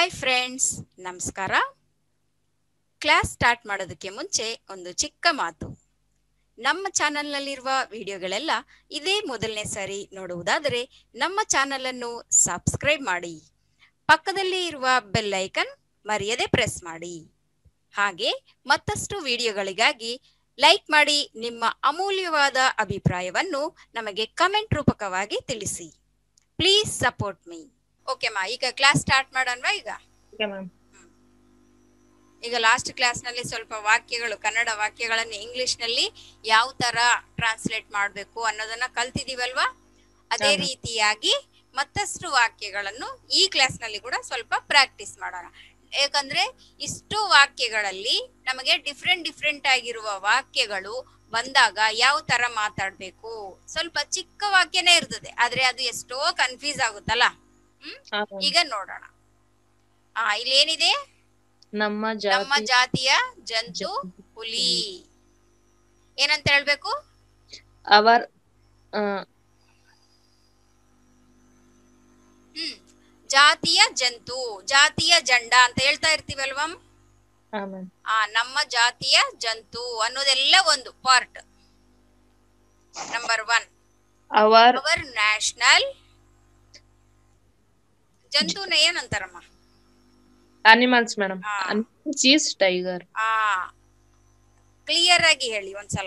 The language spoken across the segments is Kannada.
ಹಾಯ್ ಫ್ರೆಂಡ್ಸ್ ನಮಸ್ಕಾರ ಕ್ಲಾಸ್ ಸ್ಟಾರ್ಟ್ ಮಾಡೋದಕ್ಕೆ ಮುಂಚೆ ಒಂದು ಚಿಕ್ಕ ಮಾತು ನಮ್ಮ ಚಾನೆಲ್ನಲ್ಲಿರುವ ವಿಡಿಯೋಗಳೆಲ್ಲ ಇದೇ ಮೊದಲನೇ ಸಾರಿ ನೋಡುವುದಾದರೆ ನಮ್ಮ ಚಾನೆಲ್ ಅನ್ನು ಸಬ್ಸ್ಕ್ರೈಬ್ ಮಾಡಿ ಪಕ್ಕದಲ್ಲಿ ಇರುವ ಬೆಲ್ ಐಕನ್ ಮರೆಯದೆ ಪ್ರೆಸ್ ಮಾಡಿ ಹಾಗೆ ಮತ್ತಷ್ಟು ವಿಡಿಯೋಗಳಿಗಾಗಿ ಲೈಕ್ ಮಾಡಿ ನಿಮ್ಮ ಅಮೂಲ್ಯವಾದ ಅಭಿಪ್ರಾಯವನ್ನು ನಮಗೆ ಕಮೆಂಟ್ ರೂಪಕವಾಗಿ ತಿಳಿಸಿ ಪ್ಲೀಸ್ ಸಪೋರ್ಟ್ ಮೀ ಓಕೆ ಮಾ ಈಗ ಕ್ಲಾಸ್ ಸ್ಟಾರ್ಟ್ ಮಾಡೋಣವಾ ಈಗ ಓಕೆ ಮ್ಯಾಮ್ ಈಗ ಲಾಸ್ಟ್ ಕ್ಲಾಸ್ ನಲ್ಲಿ ಸ್ವಲ್ಪ ವಾಕ್ಯಗಳು ಕನ್ನಡ ವಾಕ್ಯಗಳನ್ನು ಇಂಗ್ಲಿಷ್ ನಲ್ಲಿ ಯಾವ ತರ ಟ್ರಾನ್ಸ್ಲೇಟ್ ಮಾಡಬೇಕು ಅನ್ನೋದನ್ನ ಕಲ್ತಿದೀವಲ್ವಾ ಅದೇ ಹೌದು. ರೀತಿಯಾಗಿ ಮತ್ತಷ್ಟು ವಾಕ್ಯಗಳನ್ನು ಈ ಕ್ಲಾಸ್ ನಲ್ಲಿ ಕೂಡ ಸ್ವಲ್ಪ ಪ್ರಾಕ್ಟೀಸ್ ಮಾಡೋಣ ಯಾಕಂದ್ರೆ ಇಷ್ಟು ವಾಕ್ಯಗಳಲ್ಲಿ ನಮಗೆ ಡಿಫ್ರೆಂಟ್ ಡಿಫ್ರೆಂಟ್ ಆಗಿರುವ ವಾಕ್ಯಗಳು ಬಂದಾಗ ಯಾವ ತರ ಮಾತಾಡ್ಬೇಕು ಸ್ವಲ್ಪ ಚಿಕ್ಕ ವಾಕ್ಯನೇ ಇರ್ತದೆ ಆದ್ರೆ ಅದು ಎಷ್ಟೋ ಕನ್ಫ್ಯೂಸ್ ಆಗುತ್ತಲ್ಲ ಹ್ಮ್ ಈಗ ನೋಡೋಣ ಆ ಇಲ್ಲಿ ಏನಿದೆ ನಮ್ಮ ನಮ್ಮ ಜಾತಿ ಜಾತಿಯ ಜಂತು ಹುಲಿ ಏನಂತ ಹೇಳ್ಬೇಕು ಅವರ್ ಆ, ಹ್ಮ್ ಜಾತಿಯ ಜಂತು ಜಾತಿಯ ಜಂಡ ಅಂತ ಹೇಳ್ತಾ ಇರ್ತೀವಲ್ವಾ ಹಾ ಮ್ಯಾಮ್ ಆ ನಮ್ಮ ಜಾತಿಯ ಜಂತು ಅನ್ನೋದೆಲ್ಲ ಒಂದು part number one our our national ಜಂತುನ ಏನಂತಾರಮ್ಮ ಅನಿಮಲ್ಸ್ ಮೇಡಮ್ ಆ. ಚೀಸ್ ಟೈಗರ್ ಆ ಕ್ಲಿಯರ್ ಆಗಿ ಹೇಳಿ ಒಂದ್ಸಲ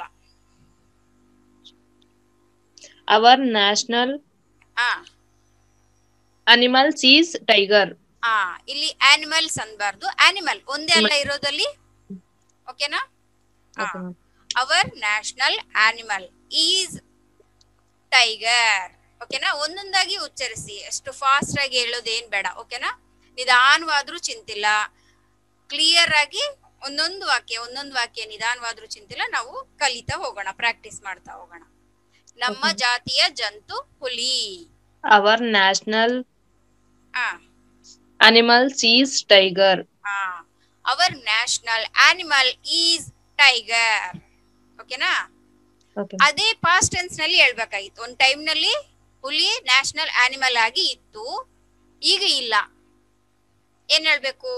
our national ah animals is tiger ಆ ಇಲ್ಲಿ ಆನಿಮಲ್ಸ್ ಅನ್ಬಾರ್ದು ಆನಿಮಲ್ ಒಂದೇ ಅಲ್ಲ ಇರೋದಲ್ಲಿ ಓಕೆನಾ okay ma'am our national animal is tiger ಓಕೆನಾ ಒಂದೊಂದಾಗಿ ಉಚ್ಚರಿಸಿ ಅಷ್ಟು ಫಾಸ್ಟ್ ಆಗಿ ಹೇಳೋದೇನ್ ಬೇಡ ಓಕೆನಾ ನಿಧಾನವಾದ್ರೂ ಚಿಂತಿಲ್ಲ ಕ್ಲಿಯರ್ ಆಗಿ ಒಂದೊಂದು ವಾಕ್ಯ ಒಂದೊಂದು ವಾಕ್ಯ ನಿಧಾನವಾದ್ರೂ ಚಿಂತಿಲ್ಲ ನಾವು ಕಲಿತಾ ಹೋಗೋಣ ಪ್ರಾಕ್ಟೀಸ್ ಮಾಡ್ತಾ ಹೋಗೋಣ ನಮ್ಮ Okay. ಜಾತಿಯ ಜಂತು ಹುಲಿ our national ah animals is tiger our national animal is tiger ಓಕೆನಾ ಓಕೆ ಅದೇ ಪಾಸ್ಟ್ ಟೆನ್ಸ್ ನಲ್ಲಿ ಹೇಳ್ಬೇಕಾಗಿತ್ತು ಒಂದ್ ಟೈಮ್ ನಲ್ಲಿ ಹುಲಿ ನ್ಯಾಷನಲ್ ಆನಿಮಲ್ ಆಗಿ ಇತ್ತು ಈಗ ಇಲ್ಲ ಏನ್ ಹೇಳ್ಬೇಕು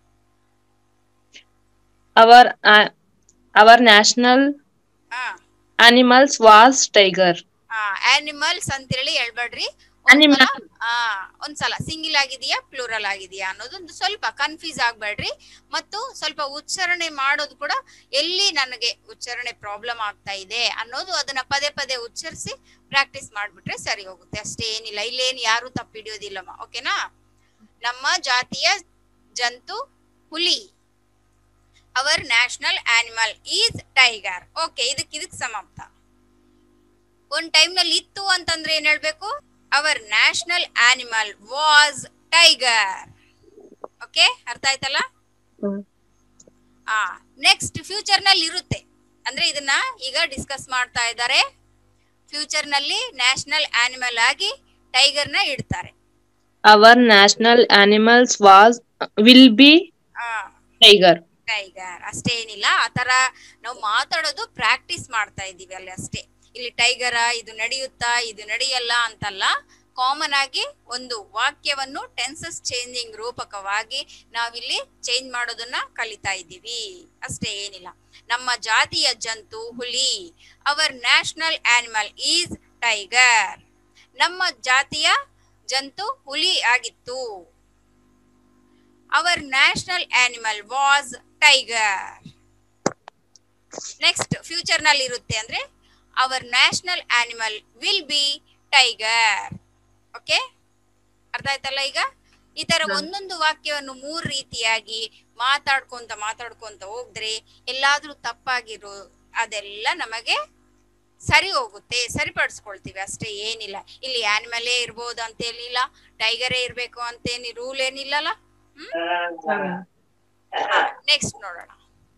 our our national animals was tiger animals ಅಂತೇಳಿ ಹೇಳ್ಬೇಡ್ರಿ Animal. ಒಂದ್ಸಲ ಆ ಒಂದ್ಸಲ ಸಿಂಗಿಲ್ ಆಗಿದೆಯಾ ಪ್ಲೂರಲ್ ಆಗಿದೆಯಾ ಅನ್ನೋದೊಂದು ಸ್ವಲ್ಪ ಕನ್ಫ್ಯೂಸ್ ಆಗ್ಬೇಡ್ರಿ ಮತ್ತು ಸ್ವಲ್ಪ ಉಚ್ಚಾರಣೆ ಮಾಡೋದು ಕೂಡ ಎಲ್ಲಿ ನನಗೆ ಉಚ್ಚಾರಣೆ ಪ್ರಾಬ್ಲಮ್ ಆಗ್ತಾ ಇದೆ ಅನ್ನೋದು ಅದನ್ನ ಪದೇ ಪದೇ ಉಚ್ಚರಿಸಿ ಪ್ರಾಕ್ಟೀಸ್ ಮಾಡ್ಬಿಟ್ರೆ ಸರಿ ಹೋಗುತ್ತೆ ಅಷ್ಟೇ ಏನಿಲ್ಲ ಇಲ್ಲೇನು ಯಾರು ತಪ್ಪಿಡಿಯೋದಿಲ್ಲಮ್ಮ ಓಕೆನಾ ನಮ್ಮ ಜಾತಿಯ ಜಂತು ಹುಲಿ our national animal is tiger okay ಇದಕ್ ಇದಕ್ ಸಮಾಪ್ತ ಒಂದ್ ಟೈಮ್ ನಲ್ಲಿ ಇತ್ತು ಅಂತಂದ್ರೆ ಏನ್ ಹೇಳ್ಬೇಕು our national animal was tiger okay ಅರ್ಥ ಆಯ್ತಲ್ಲ ಆ ನೆಕ್ಸ್ಟ್ ಫ್ಯೂಚರ್ ನಲ್ಲಿ ಇರುತ್ತೆ ಅಂದ್ರೆ ಇದನ್ನ ಈಗ ಡಿಸ್ಕಸ್ ಮಾಡ್ತಾ ಇದ್ದಾರೆ ಫ್ಯೂಚರ್ ನಲ್ಲಿ ನ್ಯಾಷನಲ್ ಆನಿಮಲ್ ಆಗಿ ಟೈಗರ್ ನ ಇಡ್ತಾರೆ our national animals was will be ah tiger tiger ಅಷ್ಟೇ ಏನಿಲ್ಲ ಆತರ ನಾವು ಮಾತಾಡೋದು ಪ್ರಾಕ್ಟೀಸ್ ಮಾಡ್ತಾ ಇದೀವಿ ಅಲ್ಲಿ ಅಷ್ಟೇ ಇಲ್ಲಿ ಟೈಗರ ಇದು ನಡೆಯುತ್ತಾ ಇದು ನಡೆಯಲ್ಲ ಅಂತಲ್ಲ ಕಾಮನ್ ಆಗಿ ಒಂದು ವಾಕ್ಯವನ್ನು ಟೆನ್ಸಸ್ ಚೇಂಜಿಂಗ್ ರೂಪಕವಾಗಿ ನಾವಿಲ್ಲಿ ಚೇಂಜ್ ಮಾಡೋದನ್ನ ಕಲಿತಾ ಇದ್ದೀವಿ ಅಷ್ಟೇ ಏನಿಲ್ಲ ನಮ್ಮ ಜಾತಿಯ ಜಂತು ಹುಲಿ our national animal is tiger ನಮ್ಮ ಜಾತಿಯ ಜಂತು ಹುಲಿ ಆಗಿತ್ತು our national animal was tiger next future ನಲ್ಲಿ ಇರುತ್ತೆ ಅಂದ್ರೆ our national animal will be tiger okay ಅರ್ಥ ಆಯ್ತಲ್ಲ ಈಗ ಈ ತರ ಹಾ. ಒಂದೊಂದು ವಾಕ್ಯವನ್ನು ಮೂರ್ ರೀತಿಯಾಗಿ ಮಾತಾಡ್ಕೊಂತ ಮಾತಾಡ್ಕೊಂತ ಹೋದ್ರೆ ಎಲ್ಲಾದ್ರೂ ತಪ್ಪಾಗಿರೋ ಅದೆಲ್ಲ ನಮಗೆ ಸರಿ ಹೋಗುತ್ತೆ ಸರಿಪಡಿಸ್ಕೊಳ್ತೀವಿ ಅಷ್ಟೇ ಏನಿಲ್ಲ ಇಲ್ಲಿ ಆನಿಮಲೇ ಇರ್ಬೋದು ಅಂತ ಏನಿಲ್ಲ ಟೈಗರೇ ಇರ್ಬೇಕು ಅಂತೇನಿ ರೂಲ್ ಏನಿಲ್ಲಲ್ಲ ಹ್ಮ್ ನೆಕ್ಸ್ಟ್ ನೋಡೋಣ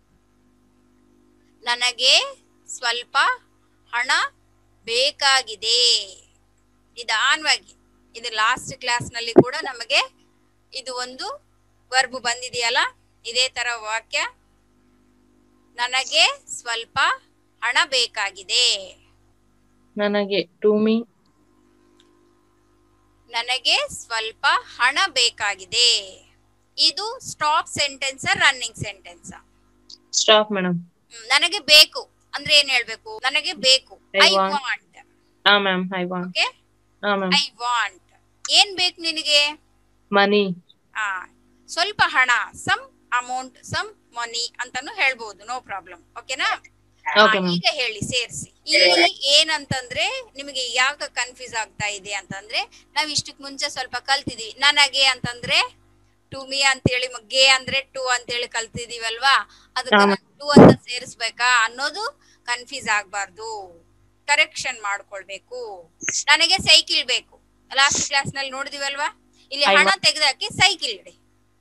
ನನಗೆ ಸ್ವಲ್ಪ ಹಣ ಬೇಕಾಗಿದೆ ನಿಧಾನವಾಗಿ ಇದು ಲಾಸ್ಟ್ ಕ್ಲಾಸ್ ನಲ್ಲಿ ಕೂಡ ನಮಗೆ ಇದು ಒಂದು ವರ್ಬ್ ಬಂದಿದೆಯಲ್ಲ ಇದೇ ತರ ವಾಕ್ಯ ನನಗೆ ಸ್ವಲ್ಪ ಹಣ ಬೇಕಾಗಿದೆ ನನಗೆ ಟು ಮೀ ನನಗೆ ಸ್ವಲ್ಪ ಹಣ ಬೇಕಾಗಿದೆ ಇದು stop sentence running sentence Stop, madam. ನನಗೆ ಬೇಕು ಅಂದ್ರೆ ಏನ್ ಹೇಳ್ಬೇಕು ನನಗೆ ಬೇಕು I I want. Want Ah, ma'am. I want. Okay Ah, ma'am. I want ಏನ್ ಬೇಕು ನಿನಗೆ Money. ಆ ಸ್ವಲ್ಪ ಹಣ ಸಮ್ ಅಮೌಂಟ್ ಸಮ್ ಮನಿ ಅಂತಾನು ಹೇಳ್ಬೋದು ನೋ ಪ್ರಾಬ್ಲಮ್ ಓಕೆನಾ ಆ, Okay, ma'am. ಈಗ ಹೇಳಿ ಸೇರಿಸಿ ಇಲ್ಲಿ ಏನಂತಂದ್ರೆ ನಿಮಗೆ ಯಾಕೆ ಕನ್ಫ್ಯೂಸ್ ಆಗ್ತಾ ಇದೆ ಅಂತಂದ್ರೆ ನಾವ್ ಇಷ್ಟಕ್ ಮುಂಚೆ ಸ್ವಲ್ಪ ಕಲ್ತಿದೀವಿ ನನಗೆ ಅಂತಂದ್ರೆ ಟು ಮಿ ಅಂತೇಳಿ ಗೆ ಅಂದ್ರೆ ಟು ಅಂತೇಳಿ ಕಲ್ತಿದೀವಲ್ವಾ ಅದಕ್ಕೆ ಹಾ, ಟು ಅಂತ ಸೇರಿಸ್ಬೇಕಾ ಅನ್ನೋದು ಕನ್ಫ್ಯೂಸ್ ಆಗ್ಬಾರ್ದು ಕರೆಕ್ಷನ್ ಮಾಡ್ಕೊಳ್ಬೇಕು ನನಗೆ ಸೈಕಿಲ್ ಬೇಕು ಲಾಸ್ಟ್ ಕ್ಲಾಸ್ ನಲ್ಲಿ ನೋಡಿದಿವಲ್ವಾ ಇಲ್ಲಿ I ಹಣ want- ತೆಗೆದಾಕಿ ಸೈಕಿಲ್ ಇಡಿ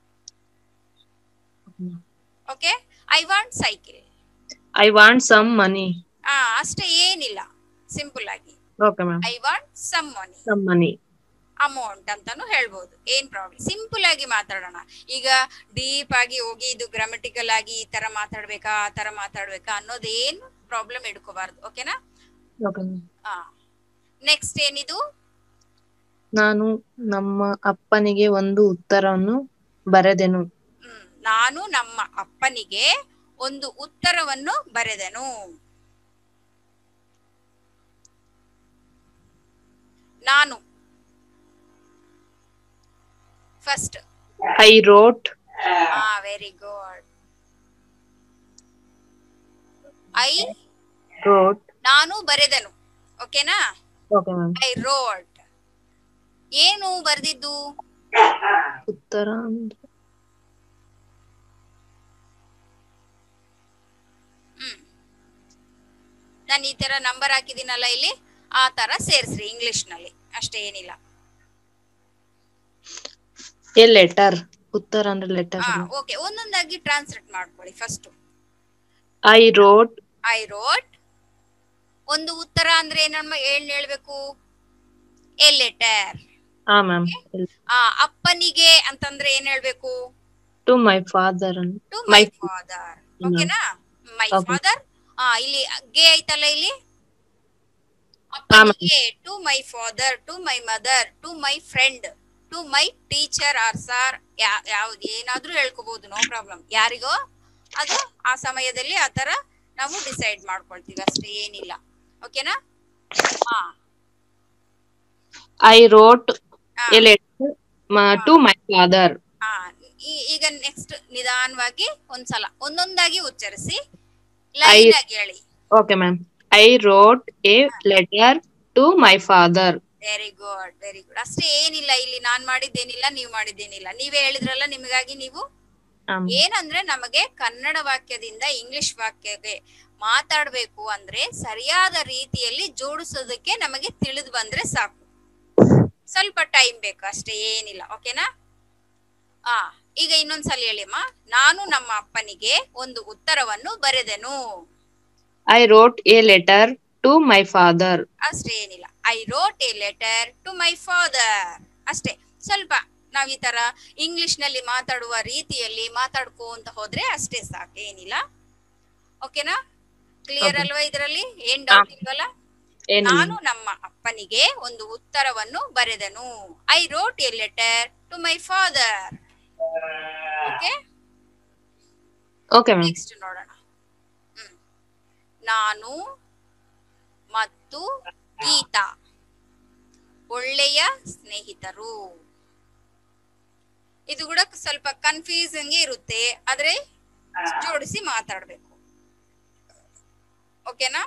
okay I want cycle I want some money. ಆ ಅಷ್ಟೇ ಏನಿಲ್ಲ ಸಿಂಪಲ್ ಆಗಿ Okay, ma'am. I want some money Some money. Amount ಅಂತಾನು ಹೇಳ್ಬೋದು ಏನ್ ಪ್ರಾಬ್ಲಮ್ ಸಿಂಪಲ್ ಆಗಿ ಮಾತಾಡೋಣ ಈಗ ಡೀಪ್ ಆಗಿ ಹೋಗಿ ಇದು ಗ್ರಾಮಟಿಕಲ್ ಆಗಿ ಈ ತರ ಮಾತಾಡ್ಬೇಕಾ ಆ ತರ ಮಾತಾಡ್ಬೇಕಾ ಅನ್ನೋದೇನು ಪ್ರಾಬ್ಲಮ್ ಇಡ್ಕೋಬಾರ್ದು ಓಕೆನಾ Okay, ma'am. ಆ ನೆಕ್ಸ್ಟ್ ಏನಿದು ನಾನು ನಮ್ಮ ಅಪ್ಪನಿಗೆ ಒಂದು ಉತ್ತರವನ್ನು ಬರೆದೆನು ಹ್ಮ್ ನಾನು ನಮ್ಮ ಅಪ್ಪನಿಗೆ ಒಂದು ಉತ್ತರವನ್ನು ಬರೆದೆನು ನಾನು ಫಸ್ಟ್ ಐ ರೋಟ್ ಹಾ ವೆರಿ ಗುಡ್ ಐ ರೋಟ್ ನಾನು ಬರೆದೆನು ಓಕೆನಾ ಓಕೆ ಮ್ಯಾಮ್ ಐ ರೋಡ್ ಏನು ಬರ್ದಿದ್ದು ಉತ್ತರ ಅಂದ್ರೆ ಹ್ಮ್ ನಾನು ಈ ತರ ನಂಬರ್ ಹಾಕಿದ್ದೀನಲ್ಲ ಇಲ್ಲಿ ಆ ತರ ಸೇರಿಸ್ರಿ ಇಂಗ್ಲಿಷ್ ನಲ್ಲಿ ಅಷ್ಟೇ ಏನಿಲ್ಲ ಎ ಲೆಟರ್ ಉತ್ತರ ಅಂದ್ರೆ ಲೆಟರ್ ಹಾ ಓಕೆ ಒಂದೊಂದಾಗಿ ಟ್ರಾನ್ಸ್ಲೇಟ್ ಮಾಡ್ಕೊಳ್ಳಿ first I wrote I wrote ಒಂದು ಉತ್ತರ ಅಂದ್ರೆ ಏನಮ್ಮ ಏನ್ ಹೇಳ್ಬೇಕು ಎ ಲೆಟರ್ ಹಾ ಮ್ಯಾಮ್ ಆ ಅಪ್ಪನಿಗೆ ಅಂತಂದ್ರೆ ಏನ್ ಹೇಳ್ಬೇಕು to my father to My my father ಓಕೆನಾ ಮೈ Okay. ಫಾದರ್ ಆ ಇಲ್ಲಿ ಗೆ ಐತಲ್ಲ ಇಲ್ಲಿ ma'am. ಅಪ್ಪನಿಗೆ to my father to my mother to my friend to my teacher or sir ಯಾವ್ದು ಏನಾದ್ರೂ ಹೇಳ್ಕೋಬಹುದು ನೋ ಪ್ರಾಬ್ಲಮ್ ಯಾರಿಗೋ ಅದು ಆ ಸಮಯದಲ್ಲಿ ಆ ತರ ನಾವು ಡಿಸೈಡ್ ಮಾಡ್ಕೊಳ್ತೀವಿ ಅಷ್ಟೇ ಏನಿಲ್ಲ ಓಕೆನಾ ಹಾ ಐ ರೋಟ್ ಹಾ. A letter to my father ಹಾ ಈ- ಈಗ ನೆಕ್ಸ್ಟ್ ನಿಧಾನವಾಗಿ ಒಂದ್ಸಲ ಒಂದೊಂದಾಗಿ ಉಚ್ಚರಿಸಿ ಲೈನ್ ಆಗಿ ಹೇಳಿ okay ma'am I wrote a letter to my father very good very good ಅಷ್ಟೇ ಏನಿಲ್ಲ ಇಲ್ಲಿ ನಾನ್ ಮಾಡಿದ್ದೇನಿಲ್ಲ ನೀವು ಮಾಡಿದ್ದೇನಿಲ್ಲ ನೀವೇ ಹೇಳಿದ್ರಲ್ಲ ನಿಮಗಾಗಿ ನೀವು ಏನಂದ್ರೆ ನಮಗೆ ಕನ್ನಡ ವಾಕ್ಯದಿಂದ ಇಂಗ್ಲಿಷ್ ವಾಕ್ಯಗೆ ಮಾತಾಡ್ಬೇಕು ಅಂದ್ರೆ ಸರಿಯಾದ ರೀತಿಯಲ್ಲಿ ಜೋಡಿಸೋದಕ್ಕೆ ನಮಗೆ ತಿಳಿದು ಬಂದ್ರೆ ಸಾಕು ಸ್ವಲ್ಪ ಟೈಮ್ ಬೇಕು ಅಷ್ಟೇ ಏನಿಲ್ಲ ಓಕೆನಾ ಆ ಈಗ ಇನ್ನೊಂದ್ಸಲ ಹೇಳಿಮ್ಮ ನಾನು ನಮ್ಮ ಅಪ್ಪನಿಗೆ ಒಂದು ಉತ್ತರವನ್ನು ಬರೆದೆನು I wrote a letter to my father ಅಷ್ಟೇ ಏನಿಲ್ಲ I wrote a letter to my father ಅಷ್ಟೇ ಸ್ವಲ್ಪ ನಾವ್ ಈ ತರ ಇಂಗ್ಲಿಷ್ ನಲ್ಲಿ ಮಾತಾಡುವ ರೀತಿಯಲ್ಲಿ ಮಾತಾಡ್ಕೊಂತ ಹೋದ್ರೆ ಅಷ್ಟೇ ಸಾಕು ಏನಿಲ್ಲ ಓಕೆನಾ ಕ್ಲಿಯರ್ Okay. ಅಲ್ವಾ ಇದರಲ್ಲಿ ಏನ್ ಡೌಟ್ ಇಲ್ವಲ್ಲ ಏನು ನಾನು ನಮ್ಮ ಅಪ್ಪನಿಗೆ ಒಂದು ಉತ್ತರವನ್ನು ಬರೆದನು I wrote a letter to my father okay okay ma'am next ನೋಡೋಣ ಹ್ಮ್ ನಾನು ಮತ್ತು ಗೀತಾ ಒಳ್ಳೆಯ ಸ್ನೇಹಿತರು ಇದು ಕೂಡ ಸ್ವಲ್ಪ ಕನ್ಫ್ಯೂಸಿಂಗ್ ಇರುತ್ತೆ ಆದ್ರೆ ಜೋಡಿಸಿ ಮಾತಾಡ್ಬೇಕು ಓಕೆನಾ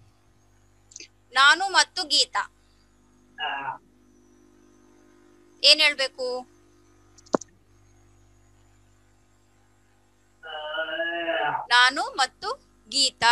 ನಾನು ಮತ್ತು ಗೀತಾ ಏನ್ ಹೇಳ್ಬೇಕು ನಾನು ಮತ್ತು ಗೀತಾ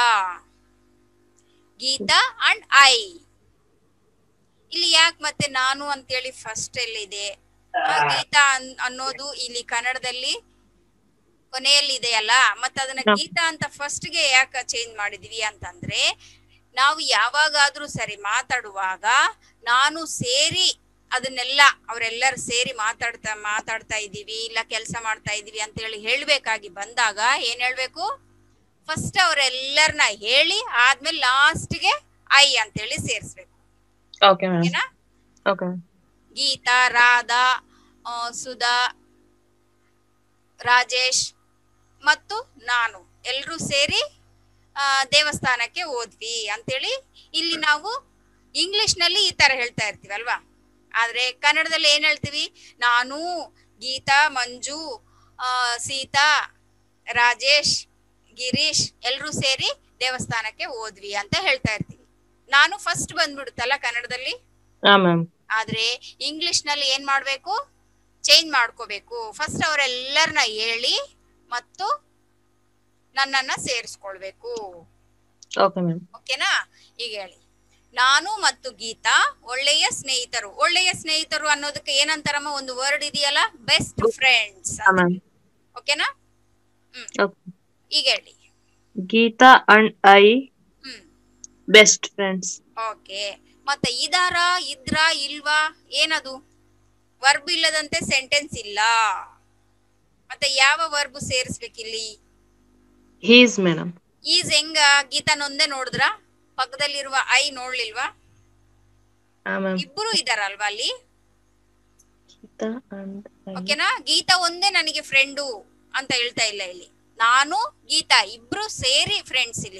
ಗೀತಾ ಅಂಡ್ ಐ ಇಲ್ಲಿ ಯಾಕೆ ಮತ್ತೆ ನಾನು ಅಂತೇಳಿ ಫಸ್ಟ್ ಎಲ್ಲಿದೆ ಆ ಗೀತಾ ಅನ್- ಅನ್ನೋದು ಇಲ್ಲಿ ಕನ್ನಡದಲ್ಲಿ ಕೊನೆಯಲ್ಲಿ ಇದೆಯಲ್ಲ ಮತ್ತೆ ಅದನ್ನ ಹ. ಗೀತಾ ಅಂತ ಫಸ್ಟ್ ಗೆ ಯಾಕೆ ಚೇಂಜ್ ಮಾಡಿದ್ವಿ ಅಂತಂದ್ರೆ ನಾವು ಯಾವಾಗಾದ್ರೂ ಸರಿ ಮಾತಾಡುವಾಗ ನಾನು ಸೇರಿ ಅದನ್ನೆಲ್ಲ ಅವರೆಲ್ಲರೂ ಸೇರಿ ಮಾತಾಡ್ತಾ ಮಾತಾಡ್ತಾ ಇದೀವಿ ಇಲ್ಲ ಕೆಲಸ ಮಾಡ್ತಾ ಇದೀವಿ ಅಂತ ಹೇಳಿ ಹೇಳ್ಬೇಕಾಗಿ ಬಂದಾಗ ಏನ್ ಹೇಳ್ಬೇಕು ಫಸ್ಟ್ ಅವರೆಲ್ಲರನ್ನ ಹೇಳಿ ಆದ್ಮೇಲೆ ಲಾಸ್ಟ್ಗೆ ಐ ಅಂತೇಳಿ ಸೇರಿಸ್ಬೇಕು ಓಕೆ ಮ್ಯಾಮ್ ಓಕೆನಾ ಓಕೆ ಗೀತಾ ರಾಧಾ ಆ, ಸುಧಾ ರಾಜೇಶ್ ಮತ್ತು ನಾನು ಎಲ್ಲರೂ ಸೇರಿ ಆ, ದೇವಸ್ಥಾನಕ್ಕೆ ಹೋದ್ವಿ ಅಂತೇಳಿ ಇಲ್ಲಿ ನಾವು ಇಂಗ್ಲಿಷ್ ನಲ್ಲಿ ಈ ತರ ಹೇಳ್ತಾ ಇರ್ತೀವಿ ಅಲ್ವಾ ಆದ್ರೆ ಕನ್ನಡದಲ್ಲಿ ಏನ್ ಹೇಳ್ತೀವಿ ನಾನು ಗೀತಾ ಮಂಜು ಆ, ಸೀತಾ ರಾಜೇಶ್ ಗಿರೀಶ್ ಎಲ್ಲರೂ ಸೇರಿ ದೇವಸ್ಥಾನಕ್ಕೆ ಹೋದ್ವಿ ಅಂತ ಹೇಳ್ತಾ ಇರ್ತೀವಿ ನಾನು ಫಸ್ಟ್ ಬಂದ್ಬಿಡುತ್ತಲ್ಲ ಕನ್ನಡದಲ್ಲಿ ಹಾ ಮ್ಯಾಮ್ ಆದ್ರೆ ಇಂಗ್ಲಿಷ್ ನಲ್ಲಿ ಏನ್ ಮಾಡ್ಬೇಕು ಚೇಂಜ್ ಮಾಡ್ಕೋಬೇಕು ಫಸ್ಟ್ ಅವರೆಲ್ಲರನ್ನ ಹೇಳಿ ಮತ್ತು ನನ್ನನ್ನ ಸೇರಿಸ್ಕೊಳ್ಬೇಕು ಓಕೆ ಮ್ಯಾಮ್ ಓಕೆನಾ ಈಗ ಹೇಳಿ ನಾನು ಮತ್ತು ಗೀತಾ ಒಳ್ಳೆಯ ಸ್ನೇಹಿತರು ಒಳ್ಳೆಯ ಸ್ನೇಹಿತರು ಅನ್ನೋದಕ್ಕೆ ಏನಂತಾರಮ್ಮ ಒಂದು ವರ್ಡ್ ಇದೆಯಲ್ಲ ಬೆಸ್ಟ್ ಫ್ರೆಂಡ್ಸ್ ಹಾ ಮ್ಯಾಮ್ ಓಕೆನಾ ಓಕೆ ಈಗ ಹೇಳಿ Geeta and I hmm best friends okay ಮತ್ತೆ ಇದಾರ ಇದ್ರ ಇಲ್ವಾ ಏನದು ವರ್ಬ್ ಇಲ್ಲದಂತೆ ಸೆಂಟೆನ್ಸ್ ಇಲ್ಲ ಮತ್ತೆ ಯಾವ ವರ್ಬ್ ಸೇರಿಸ್ಬೇಕಿಲ್ಲಿ ಹೀಸ್ ಮೇಡಮ್ ಈಸ್ ಹೆಂಗ ಗೀತಾನೊಂದೇ ನೋಡಿದ್ರ ಪಕ್ಕದಲ್ಲಿರುವ ಐ ನೋಡ್ಲಿಲ್ವಾ ಹಾ ಮ್ಯಾಮ್ ಇಬ್ರು ಇದಾರಲ್ವಾ ಅಲ್ಲಿ ಗೀತಾ ಅಂಡ್ ಐ ಓಕೆನಾ ಗೀತಾ ಒಂದೇ ನನಗೆ ಫ್ರೆಂಡು ಅಂತ ಹೇಳ್ತಾ ಇಲ್ಲ ಇಲ್ಲಿ ನಾನು ಗೀತಾ ಇಬ್ರು ಸೇರಿ ಫ್ರೆಂಡ್ಸ್ ಇಲ್ಲಿ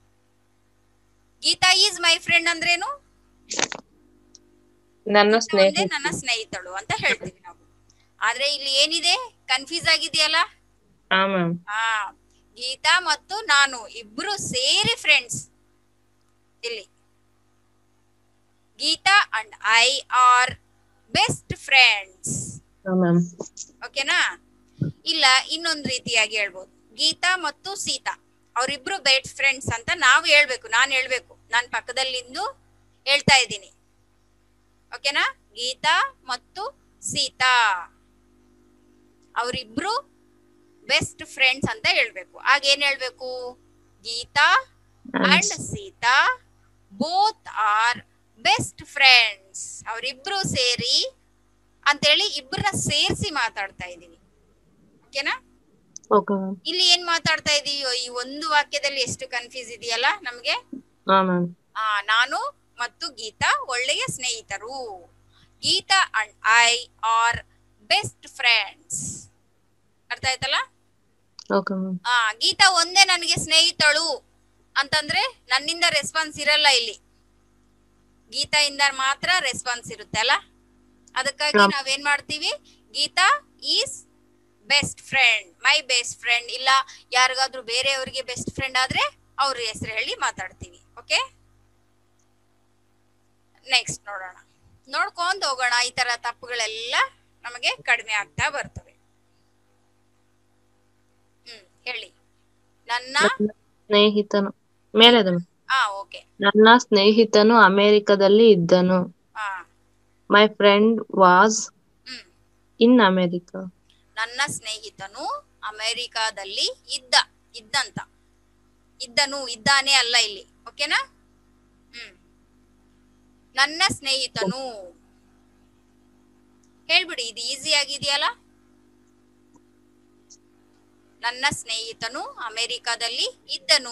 ಗೀತಾ ಈಸ್ ಮೈ ಫ್ರೆಂಡ್ ಅಂದ್ರೇನು ನನ್ನ ಗೀತಾ ಸ್ನೇಹ ಒಂದೇ ನನ್ನ ಸ್ನೇಹಿತಳು ಅಂತ ಹೇಳ್ತೀವಿ ನಾವು ಆದ್ರೆ ಇಲ್ಲಿ ಏನಿದೆ ಕನ್ಫ್ಯೂಸ್ ಆಗಿದೆಯಲ್ಲ ಹಾ ಮ್ಯಾಮ್ ಆ ಗೀತಾ ಮತ್ತು ನಾನು ಇಬ್ರು ಸೇರಿ ಫ್ರೆಂಡ್ಸ್ ಇಲ್ಲಿ Geeta and I are best friends ಹಾ ಮ್ಯಾಮ್ ಓಕೆನಾ ಇಲ್ಲ ಇನ್ನೊಂದು ರೀತಿಯಾಗಿ ಹೇಳ್ಬೋದು ಗೀತಾ ಮತ್ತು ಸೀತಾ ಅವರಿಬ್ರು ಬೆಸ್ಟ್ ಫ್ರೆಂಡ್ಸ್ ಅಂತ ನಾವು ಹೇಳ್ಬೇಕು ನಾನು ಹೇಳ್ಬೇಕು ನಾನು ಪಕ್ಕದಲ್ಲಿಂದು ಹೇಳ್ತಾ ಇದ್ದೀನಿ ಓಕೆನಾ ಗೀತಾ ಮತ್ತು ಸೀತಾ ಅವರಿಬ್ರು ಬೆಸ್ಟ್ ಫ್ರೆಂಡ್ಸ್ ಅಂತ ಹೇಳ್ಬೇಕು ಆಗ ಏನ್ ಹೇಳ್ಬೇಕು Geeta and Seeta both are best friends ಅವರಿಬ್ರು ಸೇರಿ ಅಂತೇಳಿ ಇಬ್ಬರನ್ನ ಸೇರಿಸಿ ಮಾತಾಡ್ತಾ ಇದೀವಿ ಓಕೆನಾ ಓಕೆ ಮ್ಯಾಮ್ ಇಲ್ಲಿ ಏನ್ ಮಾತಾಡ್ತಾ ಇದೀವಿ ಈ ಒಂದು ವಾಕ್ಯದಲ್ಲಿ ಎಷ್ಟು ಕನ್ಫ್ಯೂಸ್ ಇದೆಯಲ್ಲ ನಮ್ಗೆ ಹಾ ಮ್ಯಾಮ್ ಆ ನಾನು ಮತ್ತು ಗೀತಾ ಒಳ್ಳೆಯ ಸ್ನೇಹಿತರು Geeta and I are best friends ಅರ್ಥ ಆಯ್ತಲ್ಲ ಓಕೆ ಮ್ಯಾಮ್ ಆ ಗೀತಾ ಒಂದೇ ನನಗೆ ಸ್ನೇಹಿತಳು ಅಂತಂದ್ರೆ ನನ್ನಿಂದ ರೆಸ್ಪಾನ್ಸ್ ಇರಲ್ಲ ಇಲ್ಲಿ ಗೀತಾಯಿಂದ ಮಾತ್ರ ರೆಸ್ಪಾನ್ಸ್ ಇರುತ್ತೆ ಅಲ್ಲ ಅದಕ್ಕಾಗಿ ಹಾ. ನಾವೇನ್ ಮಾಡ್ತೀವಿ Geeta is best friend my best friend ಇಲ್ಲ ಯಾರಿಗಾದ್ರೂ ಬೇರೆಯವ್ರಿಗೆ ಬೆಸ್ಟ್ ಫ್ರೆಂಡ್ ಆದ್ರೆ ಅವ್ರ ಹೆಸರು ಹೇಳಿ ಮಾತಾಡ್ತೀವಿ ಓಕೆ ನೆಕ್ಸ್ಟ್ ನೋಡೋಣ ನೋಡ್ಕೊಂಡ್ ಹೋಗೋಣ ಈ ತರ ತಪ್ಪುಗಳೆಲ್ಲ ನಮಗೆ ಕಡಿಮೆ ಆಗ್ತಾ ಬರ್ತವೆ ಹ್ಮ್ ಹೇಳಿ ನನ್ನ ನನ್ನ ಸ್ನೇಹಿತನು ಮೇಲೆದು ma'am. ಆ ಓಕೆ ನನ್ನ ಸ್ನೇಹಿತನು ಅಮೆರಿಕದಲ್ಲಿ ಇದ್ದನು ಆ my friend was hmm in America ನನ್ನ ಸ್ನೇಹಿತನು ಅಮೆರಿಕಾದಲ್ಲಿ ಇದ್ದ ಇದ್ದಂತ ಇದ್ದನು ಇದ್ದಾನೆ ಅಲ್ಲ ಇಲ್ಲಿ ಓಕೆನಾ ಹ್ಮ್ ನನ್ನ ಸ್ನೇಹಿತನು ಹೇಳ್ಬಿಡಿ ಇದು ಈಸಿ ಆಗಿದೆಯಲ್ಲ ನನ್ನ ಸ್ನೇಹಿತನು ಅಮೆರಿಕಾದಲ್ಲಿ ಇದ್ದನು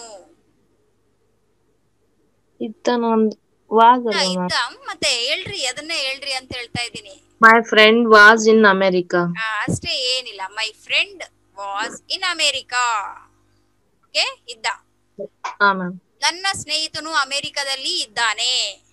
ಇದ್ದನು ಒಂದ್ ವಾಸ್ ಆ, ಅಲ್ಲ ಇದ್ದ ಮತ್ತೆ ಹೇಳ್ರಿ ಅದನ್ನೇ ಹೇಳ್ರಿ ಅಂತ ಹೇಳ್ತಾ ಇದ್ದೀನಿ my friend was in America ಆ, ಅಷ್ಟೇ ಏನಿಲ್ಲ my friend was in America okay ಇದ್ದ ಹಾ ಮ್ಯಾಮ್ ನನ್ನ ಸ್ನೇಹಿತನು ಅಮೆರಿಕದಲ್ಲಿ ಇದ್ದಾನೆ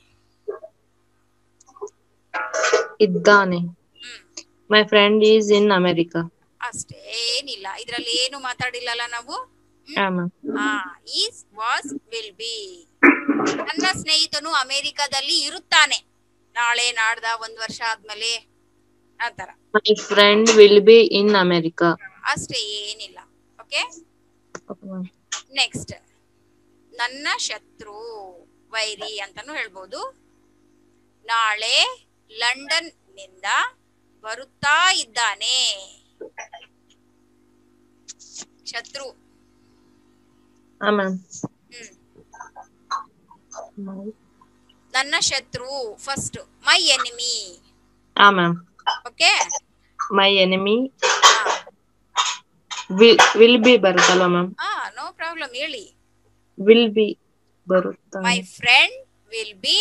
ಇದ್ದಾನೆ hmm my friend is in America ಅಷ್ಟೇ ಏನಿಲ್ಲ ಇದ್ರಲ್ಲಿ ಏನು ಮಾತಾಡಿಲ್ಲಲ್ಲ ನಾವು ಹಾ ಮ್ಯಾಮ್ ಹಾ ಈಸ್ ವಾಸ್ ವಿಲ್ ಬಿ ನನ್ನ ಸ್ನೇಹಿತನು ಅಮೆರಿಕದಲ್ಲಿ ಇರುತ್ತಾನೆ ನಾಳೆ ನಾಡ್ದ ಒಂದ್ ವರ್ಷ ಆದ್ಮೇಲೆ ಆತರ my friend will be in America ಅಷ್ಟೇ ಏನಿಲ್ಲ ಓಕೆ ನೆಕ್ಸ್ಟ್ ನನ್ನ ಶತ್ರು ವೈರಿ ಅಂತಾನು ಹೇಳ್ಬೋದು ನಾಳೆ ಲಂಡನ್ ನಿಂದ ಬರುತ್ತಾ ಇದ್ದಾನೆ ಶತ್ರು ಹಾ ಮ್ಯಾಮ್ ಹ್ಮ್ ನನ್ನ ಶತ್ರು ಫಸ್ಟ್ ಮೈ ಎನಿಮಿ ಹಾ ma'am okay my enemy will will be ಬರುತ್ತಲ್ವಾ ಮ್ಯಾಮ್ ಹಾ ನೋ ಪ್ರಾಬ್ಲಮ್ ಹೇಳಿ ವಿಲ್ ಬಿ ಬರುತ್ತಾ my friend will be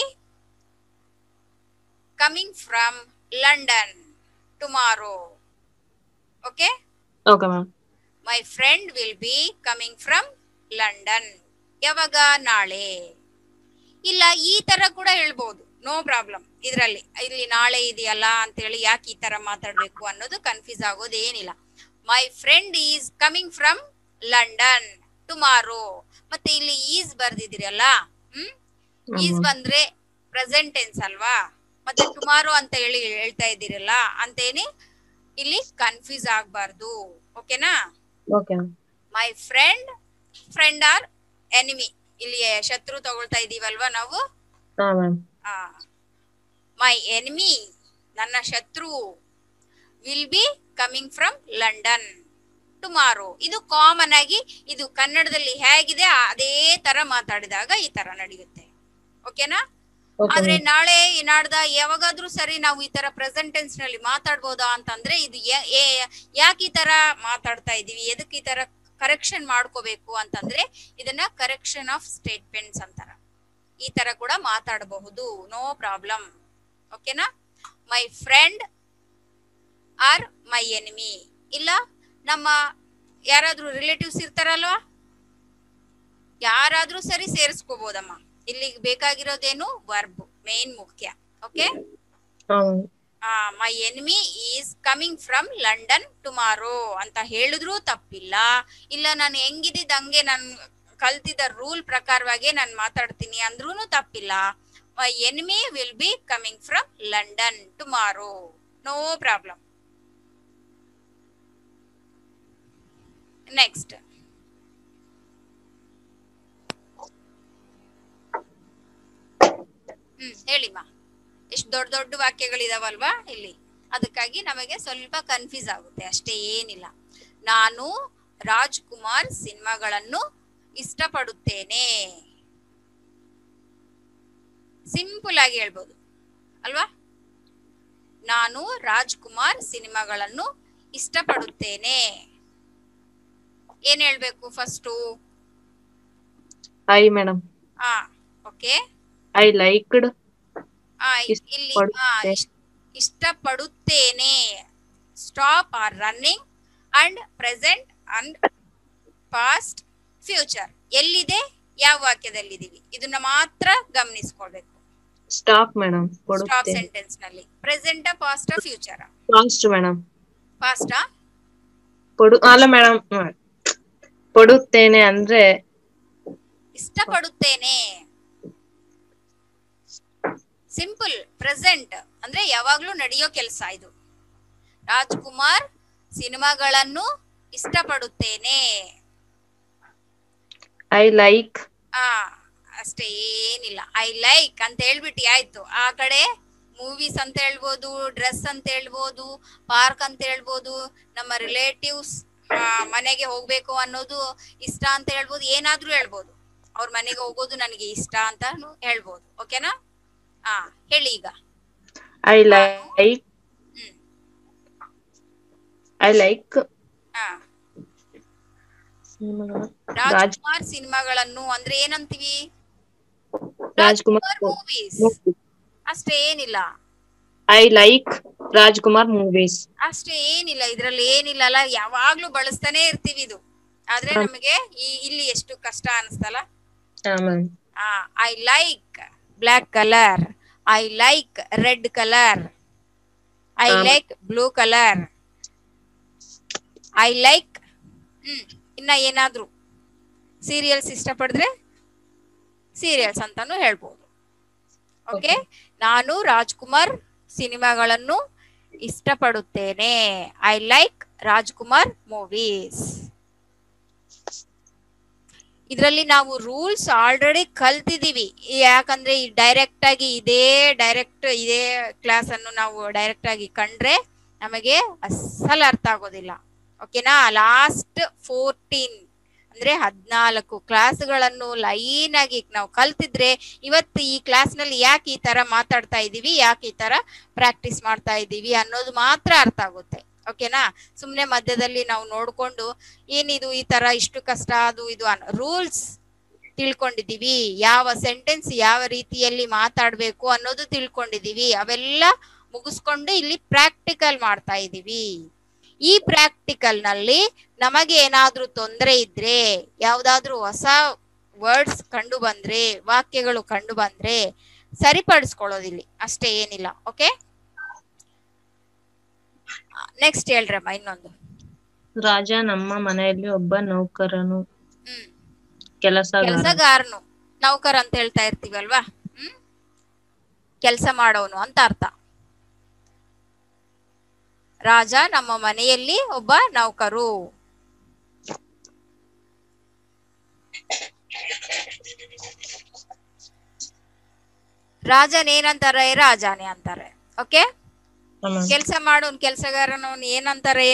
coming from London tomorrow okay okay ma'am my friend will be coming from London ಯಾವಾಗ ನಾಳೆ ಇಲ್ಲ ಈ ತರ ಕೂಡ ಹೇಳ್ಬೋದು ನೋ ಪ್ರಾಬ್ಲಮ್ ಇದರಲ್ಲಿ ಇಲ್ಲಿ ನಾಳೆ ಇದೆಯಲ್ಲ ಅಂತೇಳಿ ಯಾಕೆ ಈ ತರ ಮಾತಾಡ್ಬೇಕು ಅನ್ನೋದು ಕನ್ಫ್ಯೂಸ್ ಆಗೋದು ಏನಿಲ್ಲ my friend is coming from London tomorrow ಮತ್ತೆ ಇಲ್ಲಿ ಈಸ್ ಬರ್ದಿದಿರಲ್ಲ ಹ್ಮ್ ಈಸ್ ಬಂದ್ರೆ ಪ್ರೆಸೆಂಟ್ ಟೆನ್ಸ್ ಅಲ್ವಾ ಮತ್ತೆ ಟುಮಾರೋ ಅಂತ ಹೇಳಿ ಹೇಳ್ತಾ ಇದ್ದೀರಲ್ಲ ಅಂತೇನಿ ಇಲ್ಲಿ ಕನ್ಫ್ಯೂಸ್ ಆಗ್ಬಾರ್ದು ಓಕೆನಾ okay ma'am my friend friend or enemy ಇಲ್ಲಿ ಶತ್ರು ತಗೊಳ್ತಾ ಇದೀವಲ್ವಾ ನಾವು ಹಾ ಮ್ಯಾಮ್ ಮೈ ಎನಿಮಿ ನನ್ನ ಶತ್ರು will be coming from London tomorrow ಇದು ಕಾಮನ್ ಆಗಿ ಇದು ಕನ್ನಡದಲ್ಲಿ ಹೇಗಿದೆ ಅದೇ ತರ ಮಾತಾಡಿದಾಗ ಈ ತರ ನಡೆಯುತ್ತೆ ಓಕೆನಾ ಓಕೆ ಆದ್ರೆ ನಾಳೆ ನಾಡ್ದ ಯಾವಾಗಾದ್ರೂ ಸರಿ ನಾವು ಈ ತರ ಪ್ರೆಸೆಂಟ್ ಟೆನ್ಸ್ ನಲ್ಲಿ ಮಾತಾಡ್ಬೋದಾ ಅಂತಂದ್ರೆ ಇದು ಯಾ- ಏ- ಯಾಕೆ ಈ ತರ ಮಾತಾಡ್ತಾ ಇದೀವಿ ಎದಕ್ಕೆ ಈ ತರ ಕರೆಕ್ಷನ್ ಮಾಡ್ಕೋಬೇಕು ಅಂತಂದ್ರೆ ಇದನ್ನ ಕರೆಕ್ಷನ್ ಆಫ್ ಸ್ಟೇಟ್ಮೆಂಟ್ಸ್ ಅಂತಾರ ಈ ತರ ಕೂಡ ಮಾತಾಡಬಹುದು ನೋ ಪ್ರಾಬ್ಲಮ್ ಓಕೆನಾ my friend or my enemy ಇಲ್ಲ ನಮ್ಮ ಯಾರಾದ್ರೂ ರಿಲೇಟಿವ್ಸ್ ಇರ್ತಾರಲ್ವಾ ಯಾರಾದ್ರೂ ಸರಿ ಸೇರಿಸ್ಕೋಬಹುದಮ್ಮ ಇಲ್ಲಿ ಬೇಕಾಗಿರೋದೇನು ವರ್ಬ್ ಮೇನ್ ಮುಖ್ಯ ಓಕೆ ಹಾ ma'am my enemy is coming from London tomorrow ಅಂತ ಹೇಳಿದ್ರೂ ತಪ್ಪಿಲ್ಲ ಇಲ್ಲ ನಾನು ಹೆಂಗಿದ್ದಿದ್ ಹಂಗೆ ನಾನು ಕಲ್ತಿದ್ದ ರೂಲ್ ಪ್ರಕಾರವಾಗಿ ನಾನು ಮಾತಾಡ್ತೀನಿ ಅಂದ್ರೂ ತಪ್ಪಿಲ್ಲ my enemy will be coming from London tomorrow no problem next hmm ಹೇಳಿಮ್ಮ ಎಷ್ಟು ದೊಡ್ಡ ದೊಡ್ಡ ವಾಕ್ಯಗಳಿದಾವಲ್ವಾ ಇಲ್ಲಿ ಅದಕ್ಕಾಗಿ ನಮಗೆ ಸ್ವಲ್ಪ ಕನ್ಫ್ಯೂಸ್ ಆಗುತ್ತೆ ಅಷ್ಟೇ ಏನಿಲ್ಲ ನಾನು ರಾಜ್ಕುಮಾರ್ ಸಿನಿಮಾಗಳನ್ನು ಇಷ್ಟಪಡುತ್ತೇನೆ ಸಿಂಪಲ್ ಆಗಿ ಹೇಳ್ಬೋದು ಅಲ್ವಾ ನಾನು ರಾಜ್ಕುಮಾರ್ ಸಿನಿಮಾಗಳನ್ನು ಇಷ್ಟಪಡುತ್ತೇನೆ ಏನ್ ಹೇಳ್ಬೇಕು ಫಸ್ಟು ಐ ಮೇಡಮ್ ಆ ಓಕೆ ಐ ಲೈಕ್ಡ್ ಆ, ಇಲ್ಲಿ ಆ, ಇಷ್ಟಪಡುತ್ತೆ. ಇಷ್ಟ- ಇಷ್ಟಪಡುತ್ತೇನೆ stop or running and present and past future ಎಲ್ಲಿದೆ ಯಾವ ವಾಕ್ಯದಲ್ಲಿದ್ದೀವಿ ಇದನ್ನ ಮಾತ್ರ ಗಮನಿಸ್ಕೊಳ್ಬೇಕು ಸ್ಟಾಪ್ ಮೇಡಮ್ ಸ್ಟಾಪ್ ಕೊಡುತ್ತೆ ಸೆಂಟೆನ್ಸ್ ನಲ್ಲಿ present past future fast madam ಪಾಸ್ಟಾ ಪಡು ಅಲ್ಲ ಮೇಡಮ್ ಪಡುತ್ತೇನೆ ಅಂದ್ರೆ ಇಷ್ಟಪಡುತ್ತೇನೆ ಸಿಂಪಲ್ ಪ್ರೆಸೆಂಟ್ ಅಂದ್ರೆ ಯಾವಾಗ್ಲೂ ನಡೆಯೋ ಕೆಲಸ ಇದು ರಾಜ್ಕುಮಾರ್ ಸಿನಿಮಾಗಳನ್ನು ಇಷ್ಟಪಡುತ್ತೇನೆ ಐ ಲೈಕ್ ಆ ಅಷ್ಟೇ ಏನಿಲ್ಲ ಐ ಲೈಕ್ ಅಂತ ಹೇಳ್ಬಿಟ್ಟು ಆಯ್ತು ಆ ಕಡೆ ಮೂವೀಸ್ ಅಂತ ಹೇಳ್ಬೋದು ಡ್ರೆಸ್ ಅಂತ ಹೇಳ್ಬೋದು ಪಾರ್ಕ್ ಅಂತ ಹೇಳ್ಬೋದು ನಮ್ಮ ರಿಲೇಟಿವ್ಸ್ ಮನೆಗೆ ಹೋಗ್ಬೇಕು ಅನ್ನೋದು ಇಷ್ಟ ಅಂತ ಹೇಳ್ಬೋದು ಏನಾದ್ರೂ ಹೇಳ್ಬೋದು ಅವ್ರ ಮನೆಗೆ ಹೋಗೋದು ನನಗೆ ಇಷ್ಟ ಅಂತ ಹೇಳ್ಬೋದು ಓಕೆನಾ ಹಾ ಹೇಳಿ ಈಗ I like hmm I like ಹಾ ರಾಜ್ಕುಮಾರ್ ಸಿನಿಮಾಗಳನ್ನು ಅಂದ್ರೆ ಏನಂತೀವಿ ರಾಜ್ಕುಮಾರ್ ಮೂವೀಸ್ ಅಷ್ಟೇ ಏನಿಲ್ಲ ಐ ಲೈಕ್ ರಾಜ್ಕುಮಾರ್ ಮೂವೀಸ್ ಅಷ್ಟೇ ಏನಿಲ್ಲ ಇದ್ರಲ್ಲಿ ಏನಿಲ್ಲ ಅಲ್ಲ ಯಾವಾಗ್ಲೂ ಬಳಸ್ತಾನೆ ಇರ್ತೀವಿ ಇದು ಆದ್ರೆ ಹ. ನಮಗೆ ಈ ಇಲ್ಲಿ ಎಷ್ಟು ಕಷ್ಟ ಅನಿಸ್ತಲ್ಲ ಹಾ ma'am I like black colour I like red colour I ಹ. Like blue colour I like hmm ಇನ್ನ ಏನಾದ್ರು ಸೀರಿಯಲ್ಸ್ ಇಷ್ಟಪಡಿದ್ರೆ ಸೀರಿಯಲ್ಸ್ ಅಂತಾನು ಹೇಳ್ಬೋದು ಓಕೆ ನಾನು ರಾಜ್ಕುಮಾರ್ ಸಿನಿಮಾಗಳನ್ನು ಇಷ್ಟಪಡುತ್ತೇನೆ ಐ ಲೈಕ್ ರಾಜ್ಕುಮಾರ್ ಮೂವೀಸ್ ಇದರಲ್ಲಿ ನಾವು ರೂಲ್ಸ್ ಆಲ್ರೆಡಿ ಕಲ್ತಿದೀವಿ ಯಾಕಂದ್ರೆ ಈ ಡೈರೆಕ್ಟ್ ಆಗಿ ಇದೇ ಡೈರೆಕ್ಟ್ ಇದೇ ಕ್ಲಾಸ್ ಅನ್ನು ನಾವು ಡೈರೆಕ್ಟ್ ಆಗಿ ಕಂಡ್ರೆ ನಮಗೆ ಅಸ್ಸಲ್ ಅರ್ಥ ಆಗೋದಿಲ್ಲ ಓಕೆನಾ ಲಾಸ್ಟ್ ಫೋರ್ಟೀನ್ ಅಂದ್ರೆ ಹದ್ನಾಲ್ಕು ಕ್ಲಾಸ್ಗಳನ್ನು ಲೈನ್ ಆಗಿ ನಾವು ಕಲ್ತಿದ್ರೆ ಇವತ್ತು ಈ ಕ್ಲಾಸ್ ನಲ್ಲಿ ಯಾಕೆ ಈ ತರ ಮಾತಾಡ್ತಾ ಇದೀವಿ ಯಾಕೆ ಈ ತರ ಪ್ರಾಕ್ಟೀಸ್ ಮಾಡ್ತಾ ಇದೀವಿ ಅನ್ನೋದು ಮಾತ್ರ ಅರ್ಥ ಆಗುತ್ತೆ ಓಕೆನಾ ಸುಮ್ನೆ ಮಧ್ಯದಲ್ಲಿ ನಾವು ನೋಡ್ಕೊಂಡು ಏನಿದು ಈ ತರ ಇಷ್ಟು ಕಷ್ಟ ಅದು ಇದು ಅನ್ನೋ ರೂಲ್ಸ್ ತಿಳ್ಕೊಂಡಿದೀವಿ ಯಾವ ಸೆಂಟೆನ್ಸ್ ಯಾವ ರೀತಿಯಲ್ಲಿ ಮಾತಾಡ್ಬೇಕು ಅನ್ನೋದು ತಿಳ್ಕೊಂಡಿದೀವಿ ಅವೆಲ್ಲ ಮುಗಿಸ್ಕೊಂಡು ಇಲ್ಲಿ ಪ್ರಾಕ್ಟಿಕಲ್ ಮಾಡ್ತಾ ಇದೀವಿ ಈ ಪ್ರಾಕ್ಟಿಕಲ್ ನಲ್ಲಿ ನಮಗೆ ಏನಾದ್ರೂ ತೊಂದರೆ ಇದ್ರೆ ಯಾವ್ದಾದ್ರೂ ಹೊಸ ವರ್ಡ್ಸ್ ಕಂಡು ಬಂದ್ರೆ ವಾಕ್ಯಗಳು ಕಂಡು ಬಂದ್ರೆ ಸರಿಪಡಿಸ್ಕೊಳ್ಳೋದಿಲ್ಲಿ ಅಷ್ಟೇ ಏನಿಲ್ಲ ಓಕೆ ನೆಕ್ಸ್ಟ್ ಹೇಳ್ರಮ್ಮ ಇನ್ನೊಂದು ರಾಜ ನಮ್ಮ ಮನೆಯಲ್ಲಿ ಒಬ್ಬ ನೌಕರನು ಹ್ಮ್ ಕೆಲಸಗಾರ ಕೆಲಸಗಾರನು ನೌಕರ ಅಂತ ಹೇಳ್ತಾ ಇರ್ತೀವಲ್ವಾ ಹ್ಮ್ ಕೆಲಸ ಮಾಡೋನು ಅಂತ ಅರ್ಥ ರಾಜ ನಮ್ಮ ಮನೆಯಲ್ಲಿ ಒಬ್ಬ ನೌಕರು ರಾಜನೇನಂತಾರೆ ರಾಜಾನೇ ಅಂತಾರೆ ಓಕೆ ಹಾ ಮ್ಯಾಮ್ ಕೆಲಸ ಮಾಡೋನ್ ಕೆಲಸಗಾರನವನ್ ಏನಂತಾರೆ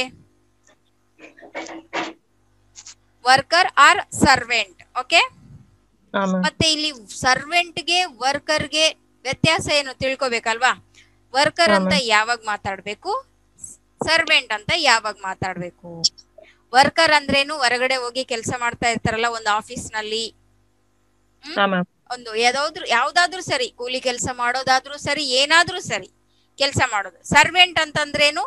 ವರ್ಕರ್ ಆರ್ ಸರ್ವೆಂಟ್ ಓಕೆ ಹಾ ಮ್ಯಾಮ್ ಮತ್ತೆ ಇಲ್ಲಿ ಸರ್ವೆಂಟ್ಗೆ ವರ್ಕರ್ಗೆ ವ್ಯತ್ಯಾಸ ಏನು ತಿಳ್ಕೊಬೇಕಲ್ವಾ ವರ್ಕರ್ ಅಂತ ಯಾವಾಗ ಮಾತಾಡ್ಬೇಕು ಸರ್ವೆಂಟ್ ಅಂತ ಯಾವಾಗ ಮಾತಾಡ್ಬೇಕು ವರ್ಕರ್ ಅಂದ್ರೇನು ಹೊರಗಡೆ ಹೋಗಿ ಕೆಲಸ ಮಾಡ್ತಾ ಇರ್ತಾರಲ್ಲ ಒಂದು ಆಫೀಸ್ ನಲ್ಲಿ ಹಾ ಮ್ಯಾಮ್ ಒಂದು ಯಾವ್ದಾದ್ರು ಯಾವ್ದಾದ್ರು ಸರಿ ಕೂಲಿ ಕೆಲಸ ಮಾಡೋದಾದ್ರೂ ಸರಿ ಏನಾದ್ರೂ ಸರಿ ಕೆಲಸ ಮಾಡೋದು ಸರ್ವೆಂಟ್ ಅಂತಂದ್ರೇನು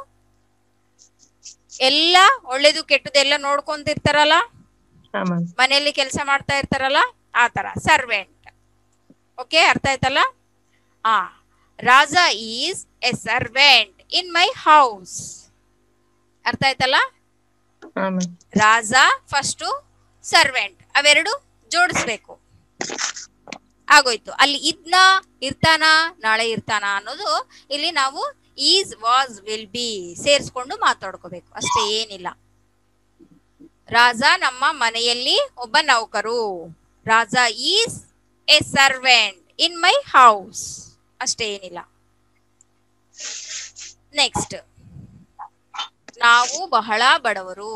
ಎಲ್ಲ ಒಳ್ಳೇದು ಕೆಟ್ಟದ್ದು ಎಲ್ಲ ನೋಡ್ಕೊಂತಿರ್ತಾರಲ್ಲ ಹಾ ಮ್ಯಾಮ್ ಮನೆಯಲ್ಲಿ ಕೆಲಸ ಮಾಡ್ತಾ ಇರ್ತಾರಲ್ಲ ಆ ತರ ಸರ್ವೆಂಟ್ ಓಕೆ ಅರ್ಥ ಆಯ್ತಲ್ಲ ಆ Raja is a servant in my house ಅರ್ಥ ಆಯ್ತಲ್ಲ ಹಾ ಮ್ಯಾಮ್ ರಾಜ ಫಸ್ಟು ಸರ್ವೆಂಟ್ ಅವೆರಡು ಜೋಡಿಸ್ಬೇಕು ಆಗೋಯ್ತು ಅಲ್ಲಿ ಇದ್ನ ಇರ್ತಾನ ನಾಳೆ ಇರ್ತಾನ ಅನ್ನೋದು ಇಲ್ಲಿ ನಾವು ಈಸ್ ವಾಸ್ ವಿಲ್ ಬಿ ಸೇರಿಸ್ಕೊಂಡು ಮಾತಾಡ್ಕೋಬೇಕು ಅಷ್ಟೇ ಏನಿಲ್ಲ ರಾಜ ನಮ್ಮ ಮನೆಯಲ್ಲಿ ಒಬ್ಬ ನೌಕರು Raja is a servant in my house ಅಷ್ಟೇ ಏನಿಲ್ಲ ನೆಕ್ಸ್ಟ್ ನಾವು ಬಹಳ ಬಡವರು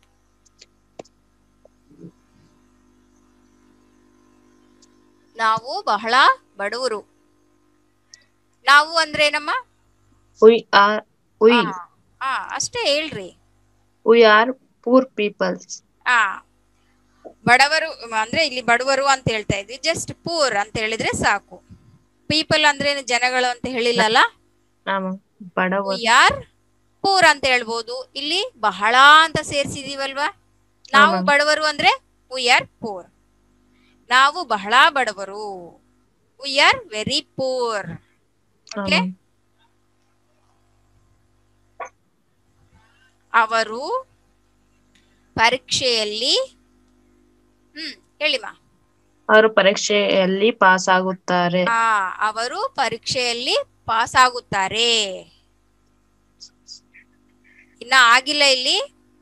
ನಾವು ಬಹಳ ಬಡವರು ನಾವು ಅಂದ್ರೇನಮ್ಮ ಉಯ್ ಆರ್ ಉಯ್ ಆ, ಆ ಅಷ್ಟೇ ಹೇಳ್ರಿ ಉಯ್ ಆರ್ ಪೂರ್ ಪೀಪಲ್ಸ್ ಆ ಬಡವರು ಅಂದ್ರೆ ಇಲ್ಲಿ ಬಡವರು ಅಂತ ಹೇಳ್ತಾ ಇದ್ವಿ ಜಸ್ಟ್ ಪೂರ್ ಅಂತ ಹೇಳಿದ್ರೆ ಸಾಕು ಪೀಪಲ್ ಅಂದ್ರೆ ಜನಗಳು ಅಂತ ಹೇಳಿಲ್ಲಲ್ಲ ಹಾ ಮ್ಯಾಮ್ ಬಡವರು ಯಾರ್ ಪೂರ್ ಅಂತ ಹೇಳ್ಬೋದು ಇಲ್ಲಿ ಬಹಳ ಅಂತ ಸೇರ್ಸಿದೀವಲ್ವಾ ನಾವು ಹಾ, ma'am. ಬಡವರು ಅಂದ್ರೆ ವಿ ಆರ್ ಪೂರ್ ನಾವು ಬಹಳ ಬಡವರು ವಿ ಆರ್ ವೆರಿ ಪೂರ್ ಹಾ ಓಕೆ ಮ್ಯಾಮ್ ಅವರು ಪರೀಕ್ಷೆಯಲ್ಲಿ ಹ್ಮ್ ಹೇಳಿಮಾ ಅವರು ಪರೀಕ್ಷೆಯಲ್ಲಿ ಪಾಸ್ ಆಗುತ್ತಾರೆ ಆ ಅವರು ಪರೀಕ್ಷೆಯಲ್ಲಿ ಪಾಸ್ ಆಗುತ್ತಾರೆ ಇನ್ನ ಆಗಿಲ್ಲ ಇಲ್ಲಿ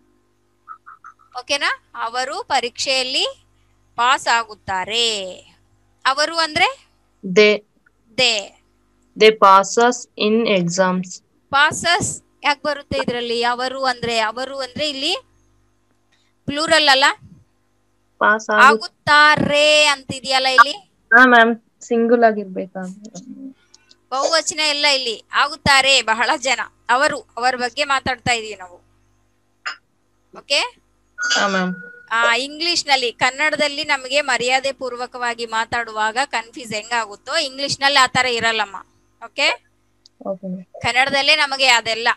ಓಕೆನಾ ಅವರು ಪರೀಕ್ಷೆಯಲ್ಲಿ ಪಾಸ್ ಆಗುತ್ತಾರೆ ಅವರು ಅಂದ್ರೆ they they they passes in exams passes ಯಾಕೆ ಬರುತ್ತೆ ಇದ್ರಲ್ಲಿ ಅವರು ಅಂದ್ರೆ ಅವರು ಅಂದ್ರೆ ಇಲ್ಲಿ ಪ್ಲೂರಲ್ ಅಲ್ಲ ಪಾಸ್ ಆಗುತ್ತಾರೆ ಅಂತಿದೆಯಲ್ಲ ಇಲ್ಲಿ ಹಾ ಮ್ಯಾಮ್ ಸಿಂಗಲ್ ಆಗಿರ್ಬೇಕಾ ಬಹುವಚನ ಎಲ್ಲ ಇಲ್ಲಿ ಆಗುತ್ತಾರೆ ಬಹಳ ಜನ ಅವರು ಅವರ ಬಗ್ಗೆ ಮಾತಾಡ್ತಾ ಇದೀವಿ ನಾವು ಓಕೆ ಹಾ ಮ್ಯಾಮ್ ಆ ಇಂಗ್ಲಿಷ್ ನಲ್ಲಿ ಕನ್ನಡದಲ್ಲಿ ನಮಗೆ ಮರ್ಯಾದೆ ಪೂರ್ವಕವಾಗಿ ಮಾತಾಡುವಾಗ ಕನ್ಫ್ಯೂಸ್ ಹೆಂಗಾಗುತ್ತೋ ಇಂಗ್ಲಿಷ್ ನಲ್ಲಿ ಆತರ ಇರಲ್ಲಮ್ಮ ಓಕೆ ಓಕೆ ಮ್ಯಾಮ್ ಕನ್ನಡದಲ್ಲೇ ನಮಗೆ ಅದೆಲ್ಲ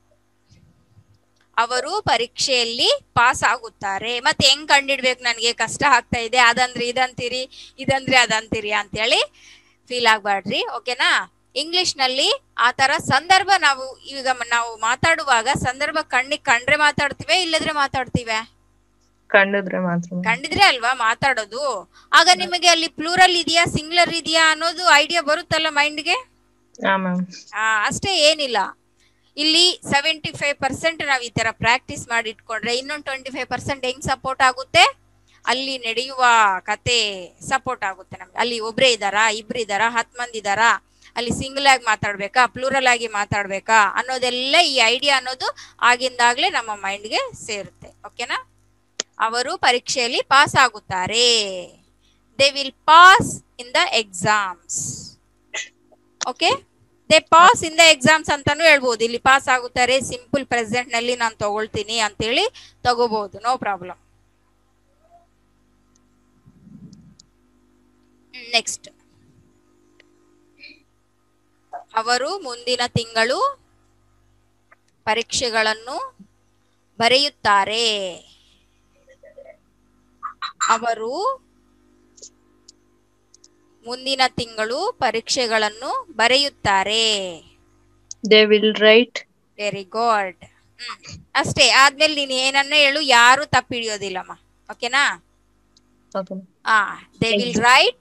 ಅವರು ಪರೀಕ್ಷೆಯಲ್ಲಿ ಪಾಸ್ ಆಗುತ್ತಾರೆ ಮತ್ತೆ ಹೆಂಗ್ ಕಂಡಿಡ್ಬೇಕು ನನಗೆ ಕಷ್ಟ ಆಗ್ತಾ ಇದೆ ಅದಂದ್ರೆ ಇದಂತೀರಿ ಇದಂದ್ರೆ ಅದಂತೀರಿ ಅಂತೇಳಿ ಫೀಲ್ ಆಗ್ಬಾರ್ದ್ರಿ ಓಕೆನಾ ಇಂಗ್ಲಿಷ್ ನಲ್ಲಿ ಆ ತರ ಸಂದರ್ಭ ನಾವು ಈಗ ಮ- ನಾವು ಮಾತಾಡುವಾಗ ಸಂದರ್ಭ ಕಣ್ಣಿಗೆ ಕಂಡ್ರೆ ಮಾತಾಡ್ತೀವಿ ಇಲ್ಲದ್ರೆ ಮಾತಾಡ್ತೀವಿ ಕಂಡಿದ್ರೆ ಮಾತ್ರ ma'am. ಕಂಡಿದ್ರೆ ಅಲ್ವಾ ಮಾತಾಡೋದು ಆಗ ನಿಮಗೆ ಅಲ್ಲಿ ಪ್ಲೂರಲ್ ಇದೆಯಾ ಸಿಂಗ್ಲರ್ ಇದೆಯಾ ಅನ್ನೋದು ಐಡಿಯಾ ಬರುತ್ತಲ್ಲ ಮೈಂಡ್ಗೆ ಹಾ ಮ್ಯಾಮ್ ಆ ಅಷ್ಟೇ ಏನಿಲ್ಲ ಇಲ್ಲಿ ಸೆವೆಂಟಿ ಫೈವ್ ಪರ್ಸೆಂಟ್ ನಾವ್ ಈ ತರ ಪ್ರಾಕ್ಟೀಸ್ ಮಾಡಿ ಇಟ್ಕೊಂಡ್ರೆ ಇನ್ನೊಂದು ಟ್ವೆಂಟಿ ಫೈವ್ ಪರ್ಸೆಂಟ್ ಹೆಂಗ್ ಸಪೋರ್ಟ್ ಆಗುತ್ತೆ ಅಲ್ಲಿ ನಡೆಯುವ ಕತೆ ಸಪೋರ್ಟ್ ಆಗುತ್ತೆ ನಮ್ಗೆ ಅಲ್ಲಿ ಒಬ್ರೇ ಇದಾರಾ ಇಬ್ರು ಇದಾರಾ ಹತ್ ಮಂದಿ ಇದಾರಾ ಅಲ್ಲಿ ಸಿಂಗಲ್ ಆಗಿ ಮಾತಾಡ್ಬೇಕಾ ಪ್ಲೂರಲ್ ಆಗಿ ಮಾತಾಡ್ಬೇಕಾ ಅನ್ನೋದೆಲ್ಲ ಈ ಐಡಿಯಾ ಅನ್ನೋದು ಆಗಿಂದಾಗ್ಲೇ ನಮ್ಮ ಮೈಂಡ್ಗೆ ಸೇರುತ್ತೆ ಓಕೆನಾ ಅವರು ಪರೀಕ್ಷೆಯಲ್ಲಿ ಪಾಸ್ ಆಗುತ್ತಾರೆ they will pass in the exams okay they pass in the exams ಅಂತಾನು ಹೇಳ್ಬೋದು ಇಲ್ಲಿ ಪಾಸ್ ಆಗುತ್ತಾರೆ ಸಿಂಪಲ್ ಪ್ರೆಸೆಂಟ್ ನಲ್ಲಿ ನಾನು ತಗೊಳ್ತೀನಿ ಅಂತೇಳಿ ತಗೋಬಹುದು ನೋ ಪ್ರಾಬ್ಲಮ್ ನೆಕ್ಸ್ಟ್ ಅವರು ಮುಂದಿನ ತಿಂಗಳು ಪರೀಕ್ಷೆಗಳನ್ನು ಬರೆಯುತ್ತಾರೆ ಅವರು ಮುಂದಿನ ತಿಂಗಳು ಪರೀಕ್ಷೆಗಳನ್ನು ಬರೆಯುತ್ತಾರೆ They will write. Very good hmm ಅಷ್ಟೇ ಆದ್ಮೇಲೆ ನೀನ್ ಏನನ್ನ ಹೇಳು ಯಾರು ತಪ್ಪಿಡಿಯೋದಿಲ್ಲಮ್ಮ ಓಕೆನಾ Okay. ಆ they will write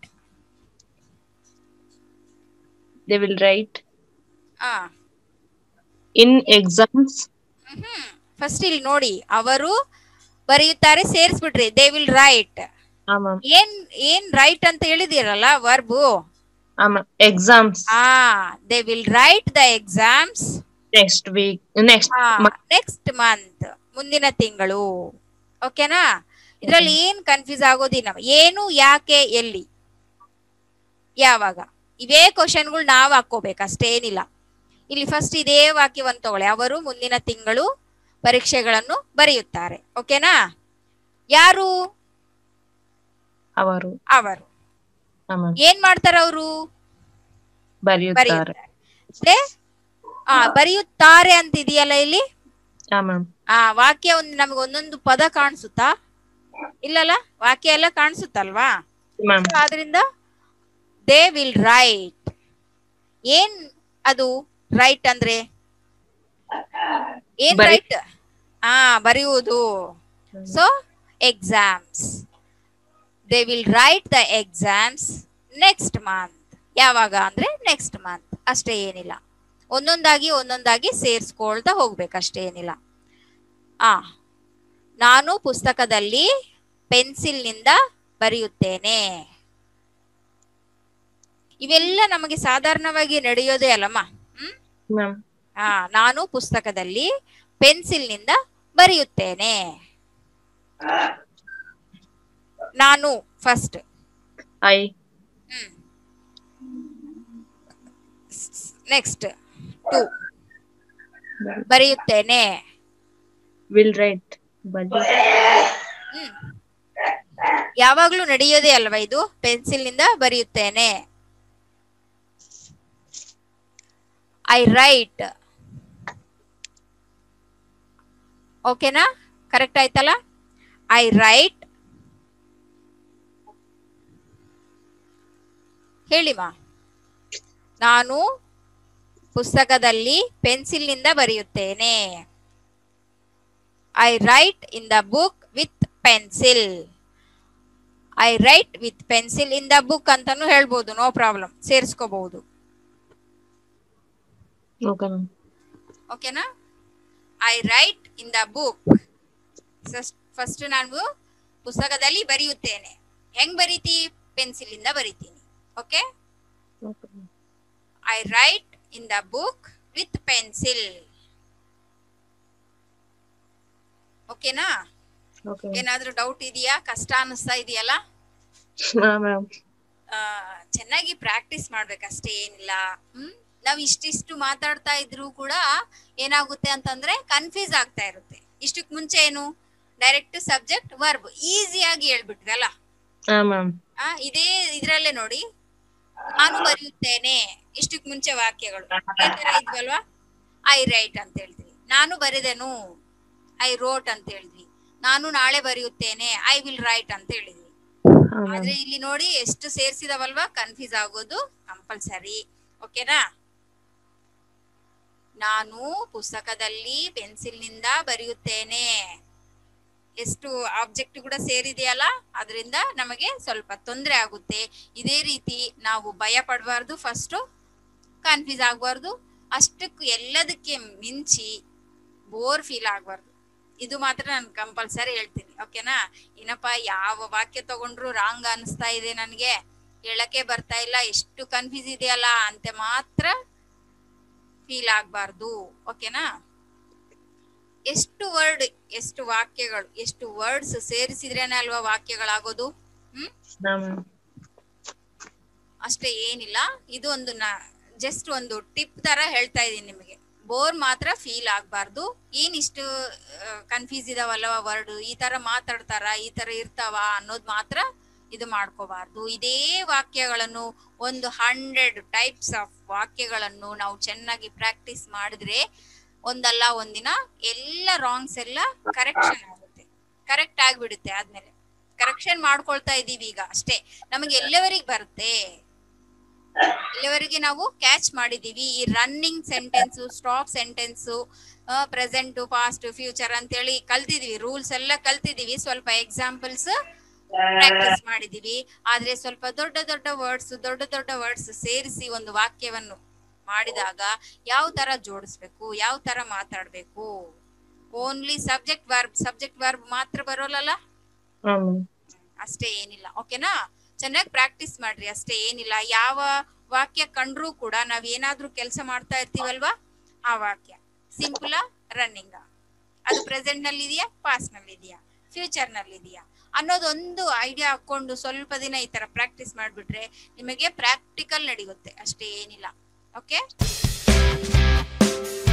They will write ಆ in exams. ಹ್ಮ್ ಫಸ್ಟ್ ಇಲ್ಲಿ ನೋಡಿ ಅವರು ಬರೆಯುತ್ತಾರೆ ಸೇರಿಸ್ಬಿಟ್ರಿ they will write Ah, ma'am. ಏನ್ ಏನ್ ರೈಟ್ ಅಂತ ಹೇಳಿದಿರಲ್ಲ ವರ್ಬು Ah, ma'am. Exams ಆ they will write the exams next week. Next month. Next month ಮುಂದಿನ ತಿಂಗಳು ಓಕೆನಾ ಇದ್ರಲ್ಲಿ ಏನ್ ಕನ್ಫ್ಯೂಸ್ ಆಗೋದಿಲ್ಲ ಏನು ಯಾಕೆ ಎಲ್ಲಿ ಯಾವಾಗ ಇವೇ ಕ್ವಶನ್ಗಳು ನಾವ್ ಹಾಕೋಬೇಕು ಅಷ್ಟೇನಿಲ್ಲ ಇಲ್ಲಿ ಫಸ್ಟ್ ಇದೇ ವಾಕ್ಯವನ್ನು ತಗೊಳ್ಳಿ ಅವರು ಮುಂದಿನ ತಿಂಗಳು ಪರೀಕ್ಷೆಗಳನ್ನು ಬರೆಯುತ್ತಾರೆ ಓಕೆನಾ ಯಾರು ಅವರು ಅವರು Ah, ma'am. ಏನ್ ಮಾಡ್ತಾರ ಅವರು ಬರೆಯುತ್ತಾರೆ ಬರೆಯುತ್ತಾರೆ ಆ ಬರೆಯುತ್ತಾರೆ ಅಂತ ಇದೆಯಲ್ಲ ಇಲ್ಲಿ Ah, ma'am. ಆ ವಾಕ್ಯ ಒಂದು ನಮಗೆ ಒಂದೊಂದು ಪದ ಕಾಣಿಸುತ್ತಾ ಇಲ್ಲಲ್ಲ ವಾಕ್ಯ ಎಲ್ಲ ಕಾಣಿಸುತ್ತಲ್ವಾ Ma'am. So, ಆದ್ರಿಂದ ದೇ ವಿಲ್ ರೈಟ್ ಏನ್ ಅದು ರೈಟ್ ಅಂದ್ರೆ ಏನ್ ಬರಿ- ರೈಟ್ ಆ ಬರೆಯುವುದು so exams they will write the exams next month ಯಾವಾಗ ಅಂದ್ರೆ ನೆಕ್ಸ್ಟ್ ಮಂತ್ ಅಷ್ಟೇ ಏನಿಲ್ಲ ಒಂದೊಂದಾಗಿ ಒಂದೊಂದಾಗಿ ಸೇರಿಸ್ಕೊಳ್ತಾ ಹೋಗ್ಬೇಕು ಅಷ್ಟೇ ಏನಿಲ್ಲ ಆ ನಾನು ಪುಸ್ತಕದಲ್ಲಿ ಪೆನ್ಸಿಲ್ನಿಂದ ಬರೆಯುತ್ತೇನೆ ಇವೆಲ್ಲ ನಮಗೆ ಸಾಧಾರಣವಾಗಿ ನಡೆಯೋದೇ ಅಲ್ಲಮ್ಮ ಹ್ಮ್ Ma'am. ಆ ನಾನು ಪುಸ್ತಕದಲ್ಲಿ ಪೆನ್ಸಿಲ್ನಿಂದ ಬರೆಯುತ್ತೇನೆ ನಾನು ಫಸ್ಟ್ I ನೆಕ್ಸ್ಟ್ ಟು ಬರೆಯುತ್ತೇನೆ will write. Bari- ಹ್ಮ್ ಯಾವಾಗ್ಲೂ ನಡೆಯೋದೇ ಅಲ್ವಾ ಇದು ಪೆನ್ಸಿಲ್ನಿಂದ ಬರೆಯುತ್ತೇನೆ ಐ ರೈಟ್ ಓಕೆನಾ ಕರೆಕ್ಟ್ ಆಯ್ತಲ್ಲ ಐ ರೈಟ್ ಹೇಳಿಮಾ ನಾನು ಪುಸ್ತಕದಲ್ಲಿ ಪೆನ್ಸಿಲ್ನಿಂದ ಬರೆಯುತ್ತೇನೆ I write in the book with pencil I write with pencil in the book ಅಂತಾನು ಹೇಳ್ಬೋದು ನೋ ಪ್ರಾಬ್ಲಮ್ ಸೇರಿಸ್ಕೋಬಹುದು Okay, ma'am. ಓಕೆನಾ I write in the book first ನಾನು ಪುಸ್ತಕದಲ್ಲಿ ಬರೆಯುತ್ತೇನೆ ಹೆಂಗ್ ಬರೀತಿ ಪೆನ್ಸಿಲ್ ಇಂದ ಬರಿತೀನಿ okay Okay. ma'am. I write in the book with pencil ಓಕೆನಾ Okay. ma'am. ಏನಾದ್ರೂ ಡೌಟ್ ಇದೆಯಾ ಕಷ್ಟ ಅನಿಸ್ತಾ ಇದೆಯಲ್ಲ Ah, ma'am. ಆ, ಚೆನ್ನಾಗಿ ಪ್ರಾಕ್ಟೀಸ್ ಮಾಡ್ಬೇಕಷ್ಟೇ ಏನಿಲ್ಲ ಹ್ಮ್ ನಾವ್ ಇಷ್ಟಿಷ್ಟು ಮಾತಾಡ್ತಾ ಇದ್ರು ಕೂಡ ಏನಾಗುತ್ತೆ ಅಂತಂದ್ರೆ ಕನ್ಫ್ಯೂಸ್ ಆಗ್ತಾ ಇರುತ್ತೆ ಇಷ್ಟಕ್ ಮುಂಚೆ ಏನು ಡೈರೆಕ್ಟ್ ಸಬ್ಜೆಕ್ಟ್ ವರ್ಬ್ ಈಸಿಯಾಗಿ ಹೇಳ್ಬಿಟ್ವಿ ಅಲ್ಲ Ah, ma'am. ಆ, ಇದೇ ಇದ್ರಲ್ಲೇ ನೋಡಿ ನಾನು ಬರೆಯುತ್ತೇನೆ ಇಷ್ಟಕ್ ಮುಂಚೆ ವಾಕ್ಯಗಳು ಇದೇ ತರ ಇದ್ವಲ್ವಾ ಐ ರೈಟ್ ಅಂತ ಹೇಳ್ತೀವಿ ನಾನು ಬರೆದೆನು ಐ ರೋಟ್ ಅಂತ ಹೇಳಿದ್ವಿ ನಾನು ನಾಳೆ ಬರೆಯುತ್ತೇನೆ ಐ ವಿಲ್ ರೈಟ್ ಅಂತ ಹೇಳಿದ್ವಿ Ah, ma'am. ಆದ್ರೆ ಇಲ್ಲಿ ನೋಡಿ ಎಷ್ಟು ಸೇರ್ಸಿದವಲ್ವಾ ಕನ್ಫ್ಯೂಸ್ ಆಗೋದು ಕಂಪಲ್ಸರಿ ಓಕೆನಾ ನಾನು ಪುಸ್ತಕದಲ್ಲಿ ಪೆನ್ಸಿಲ್ನಿಂದ ಬರೆಯುತ್ತೇನೆ ಎಷ್ಟು ಆಬ್ಜೆಕ್ಟ್ ಕೂಡ ಸೇರಿದೆಯಲ್ಲ ಅದರಿಂದ ನಮಗೆ ಸ್ವಲ್ಪ ತೊಂದರೆ ಆಗುತ್ತೆ ಇದೇ ರೀತಿ ನಾವು ಭಯ ಪಡಬಾರ್ದು ಫಸ್ಟು ಕನ್ಫ್ಯೂಸ್ ಆಗಬಾರ್ದು ಅಷ್ಟಕ್ಕೂ ಎಲ್ಲದಕ್ಕೆ ಮಿಂಚಿ ಬೋರ್ ಫೀಲ್ ಆಗಬಾರ್ದು ಇದು ಮಾತ್ರ ನಾನು ಕಂಪಲ್ಸರಿ ಹೇಳ್ತೀನಿ ಓಕೆನಾ ಏನಪ್ಪ ಯಾವ ವಾಕ್ಯ ತಗೊಂಡ್ರು ರಾಂಗ್ ಅನಿಸ್ತಾ ಇದೆ ನನಗೆ ಹೇಳಕ್ಕೆ ಬರ್ತಾ ಇಲ್ಲ ಎಷ್ಟು ಕನ್ಫ್ಯೂಸ್ ಇದೆಯಲ್ಲ ಅಂತ ಮಾತ್ರ ಫೀಲ್ ಆಗಬಾರ್ದು ಓಕೆನಾ ಎಷ್ಟು ವರ್ಡ್ ಎಷ್ಟು ವಾಕ್ಯಗಳು ಎಷ್ಟು ವರ್ಡ್ಸ್ ಸೇರಿಸಿದ್ರೇನೆ ಅಲ್ವಾ ವಾಕ್ಯಗಳಾಗೋದು ಹ್ಮ್ Ah, ma'am. ಅಷ್ಟೇ ಏನಿಲ್ಲ ಇದು ಒಂದು ನಾ ಜಸ್ಟ್ ಒಂದು ಟಿಪ್ ತರ ಹೇಳ್ತಾ ಇದೀನಿ ನಿಮಗೆ ಬೋರ್ ಮಾತ್ರ ಫೀಲ್ ಆಗ್ಬಾರ್ದು ಏನ್ ಇಷ್ಟು ಕನ್ಫ್ಯೂಸ್ ಇದಾವಲ್ಲ ವರ್ಡ್ ಈ ತರ ಮಾತಾಡ್ತಾರ ಈ ತರ ಇರ್ತಾವ ಅನ್ನೋದು ಮಾತ್ರ ಇದು ಮಾಡ್ಕೋಬಾರ್ದು ಇದೇ ವಾಕ್ಯಗಳನ್ನು ಒಂದು ಹಂಡ್ರೆಡ್ ಟೈಪ್ಸ್ ಆಫ್ ವಾಕ್ಯಗಳನ್ನು ನಾವು ಚೆನ್ನಾಗಿ ಪ್ರಾಕ್ಟೀಸ್ ಮಾಡಿದ್ರೆ ಒಂದಲ್ಲ ಒಂದಿನ ಎಲ್ಲ ರಾಂಗ್ಸ್ ಎಲ್ಲ ಕರೆಕ್ಷನ್ ಆಗುತ್ತೆ ಕರೆಕ್ಟ್ ಆಗ್ಬಿಡುತ್ತೆ ಆದ್ಮೇಲೆ ಕರೆಕ್ಷನ್ ಮಾಡ್ಕೊಳ್ತಾ ಇದೀವಿ ಈಗ ಅಷ್ಟೇ ನಮಗೆ ಎಲ್ಲವರಿಗೆ ಬರುತ್ತೆ ಇಲ್ಲಿವರೆಗೆ ನಾವು ಕ್ಯಾಚ್ ಮಾಡಿದೀವಿ ಈ running sentence stop sentence present past future ಅಂತೇಳಿ ಕಲ್ತಿದೀವಿ ರೂಲ್ಸ್ ಎಲ್ಲ ಕಲ್ತಿದೀವಿ ಸ್ವಲ್ಪ ಎಕ್ಸಾಂಪಲ್ಸ್ ಪ್ರಾಕ್ಟೀಸ್ ಮಾಡಿದೀವಿ ಆದ್ರೆ ಸ್ವಲ್ಪ ದೊಡ್ಡ ದೊಡ್ಡ ವರ್ಡ್ಸ್ ದೊಡ್ಡ ದೊಡ್ಡ ವರ್ಡ್ಸ್ ಸೇರಿಸಿ ಒಂದು ವಾಕ್ಯವನ್ನು ಮಾಡಿದಾಗ ಯಾವ ತರ ಜೋಡಿಸ್ಬೇಕು ಯಾವ ತರ ಮಾತಾಡ್ಬೇಕು only subject verb subject verb ಮಾತ್ರ ಬರೋಲ್ಲಲ್ಲ ಹಾಂ ಅಷ್ಟೇ ಏನಿಲ್ಲ ಓಕೆನಾ ಚೆನ್ನಾಗಿ ಪ್ರಾಕ್ಟೀಸ್ ಮಾಡ್ರಿ ಅಷ್ಟೇ ಏನಿಲ್ಲ ಯಾವ ವಾಕ್ಯ ಕಂಡ್ರೂ ಕೂಡ ನಾವ್ ಏನಾದ್ರೂ ಕೆಲಸ ಮಾಡ್ತಾ ಇರ್ತೀವಲ್ವಾ ಆ ವಾಕ್ಯ ಸಿಂಪಲ್ ರನ್ನಿಂಗ್ ಅದು ಪ್ರೆಸೆಂಟ್ ನಲ್ಲಿ ಇದೆಯಾ ಪಾಸ್ಟ್ ನಲ್ಲಿ ಇದೆಯಾ ಫ್ಯೂಚರ್ ನಲ್ಲಿ ಇದೆಯಾ ಅನ್ನೋದೊಂದು ಐಡಿಯಾ ಹಾಕೊಂಡು ಸ್ವಲ್ಪ ದಿನ ಈ ತರ ಪ್ರಾಕ್ಟೀಸ್ ಮಾಡ್ಬಿಟ್ರೆ ನಿಮಗೆ ಪ್ರಾಕ್ಟಿಕಲ್ ನಡೆಯುತ್ತೆ ಅಷ್ಟೇ ಏನಿಲ್ಲ ಓಕೆ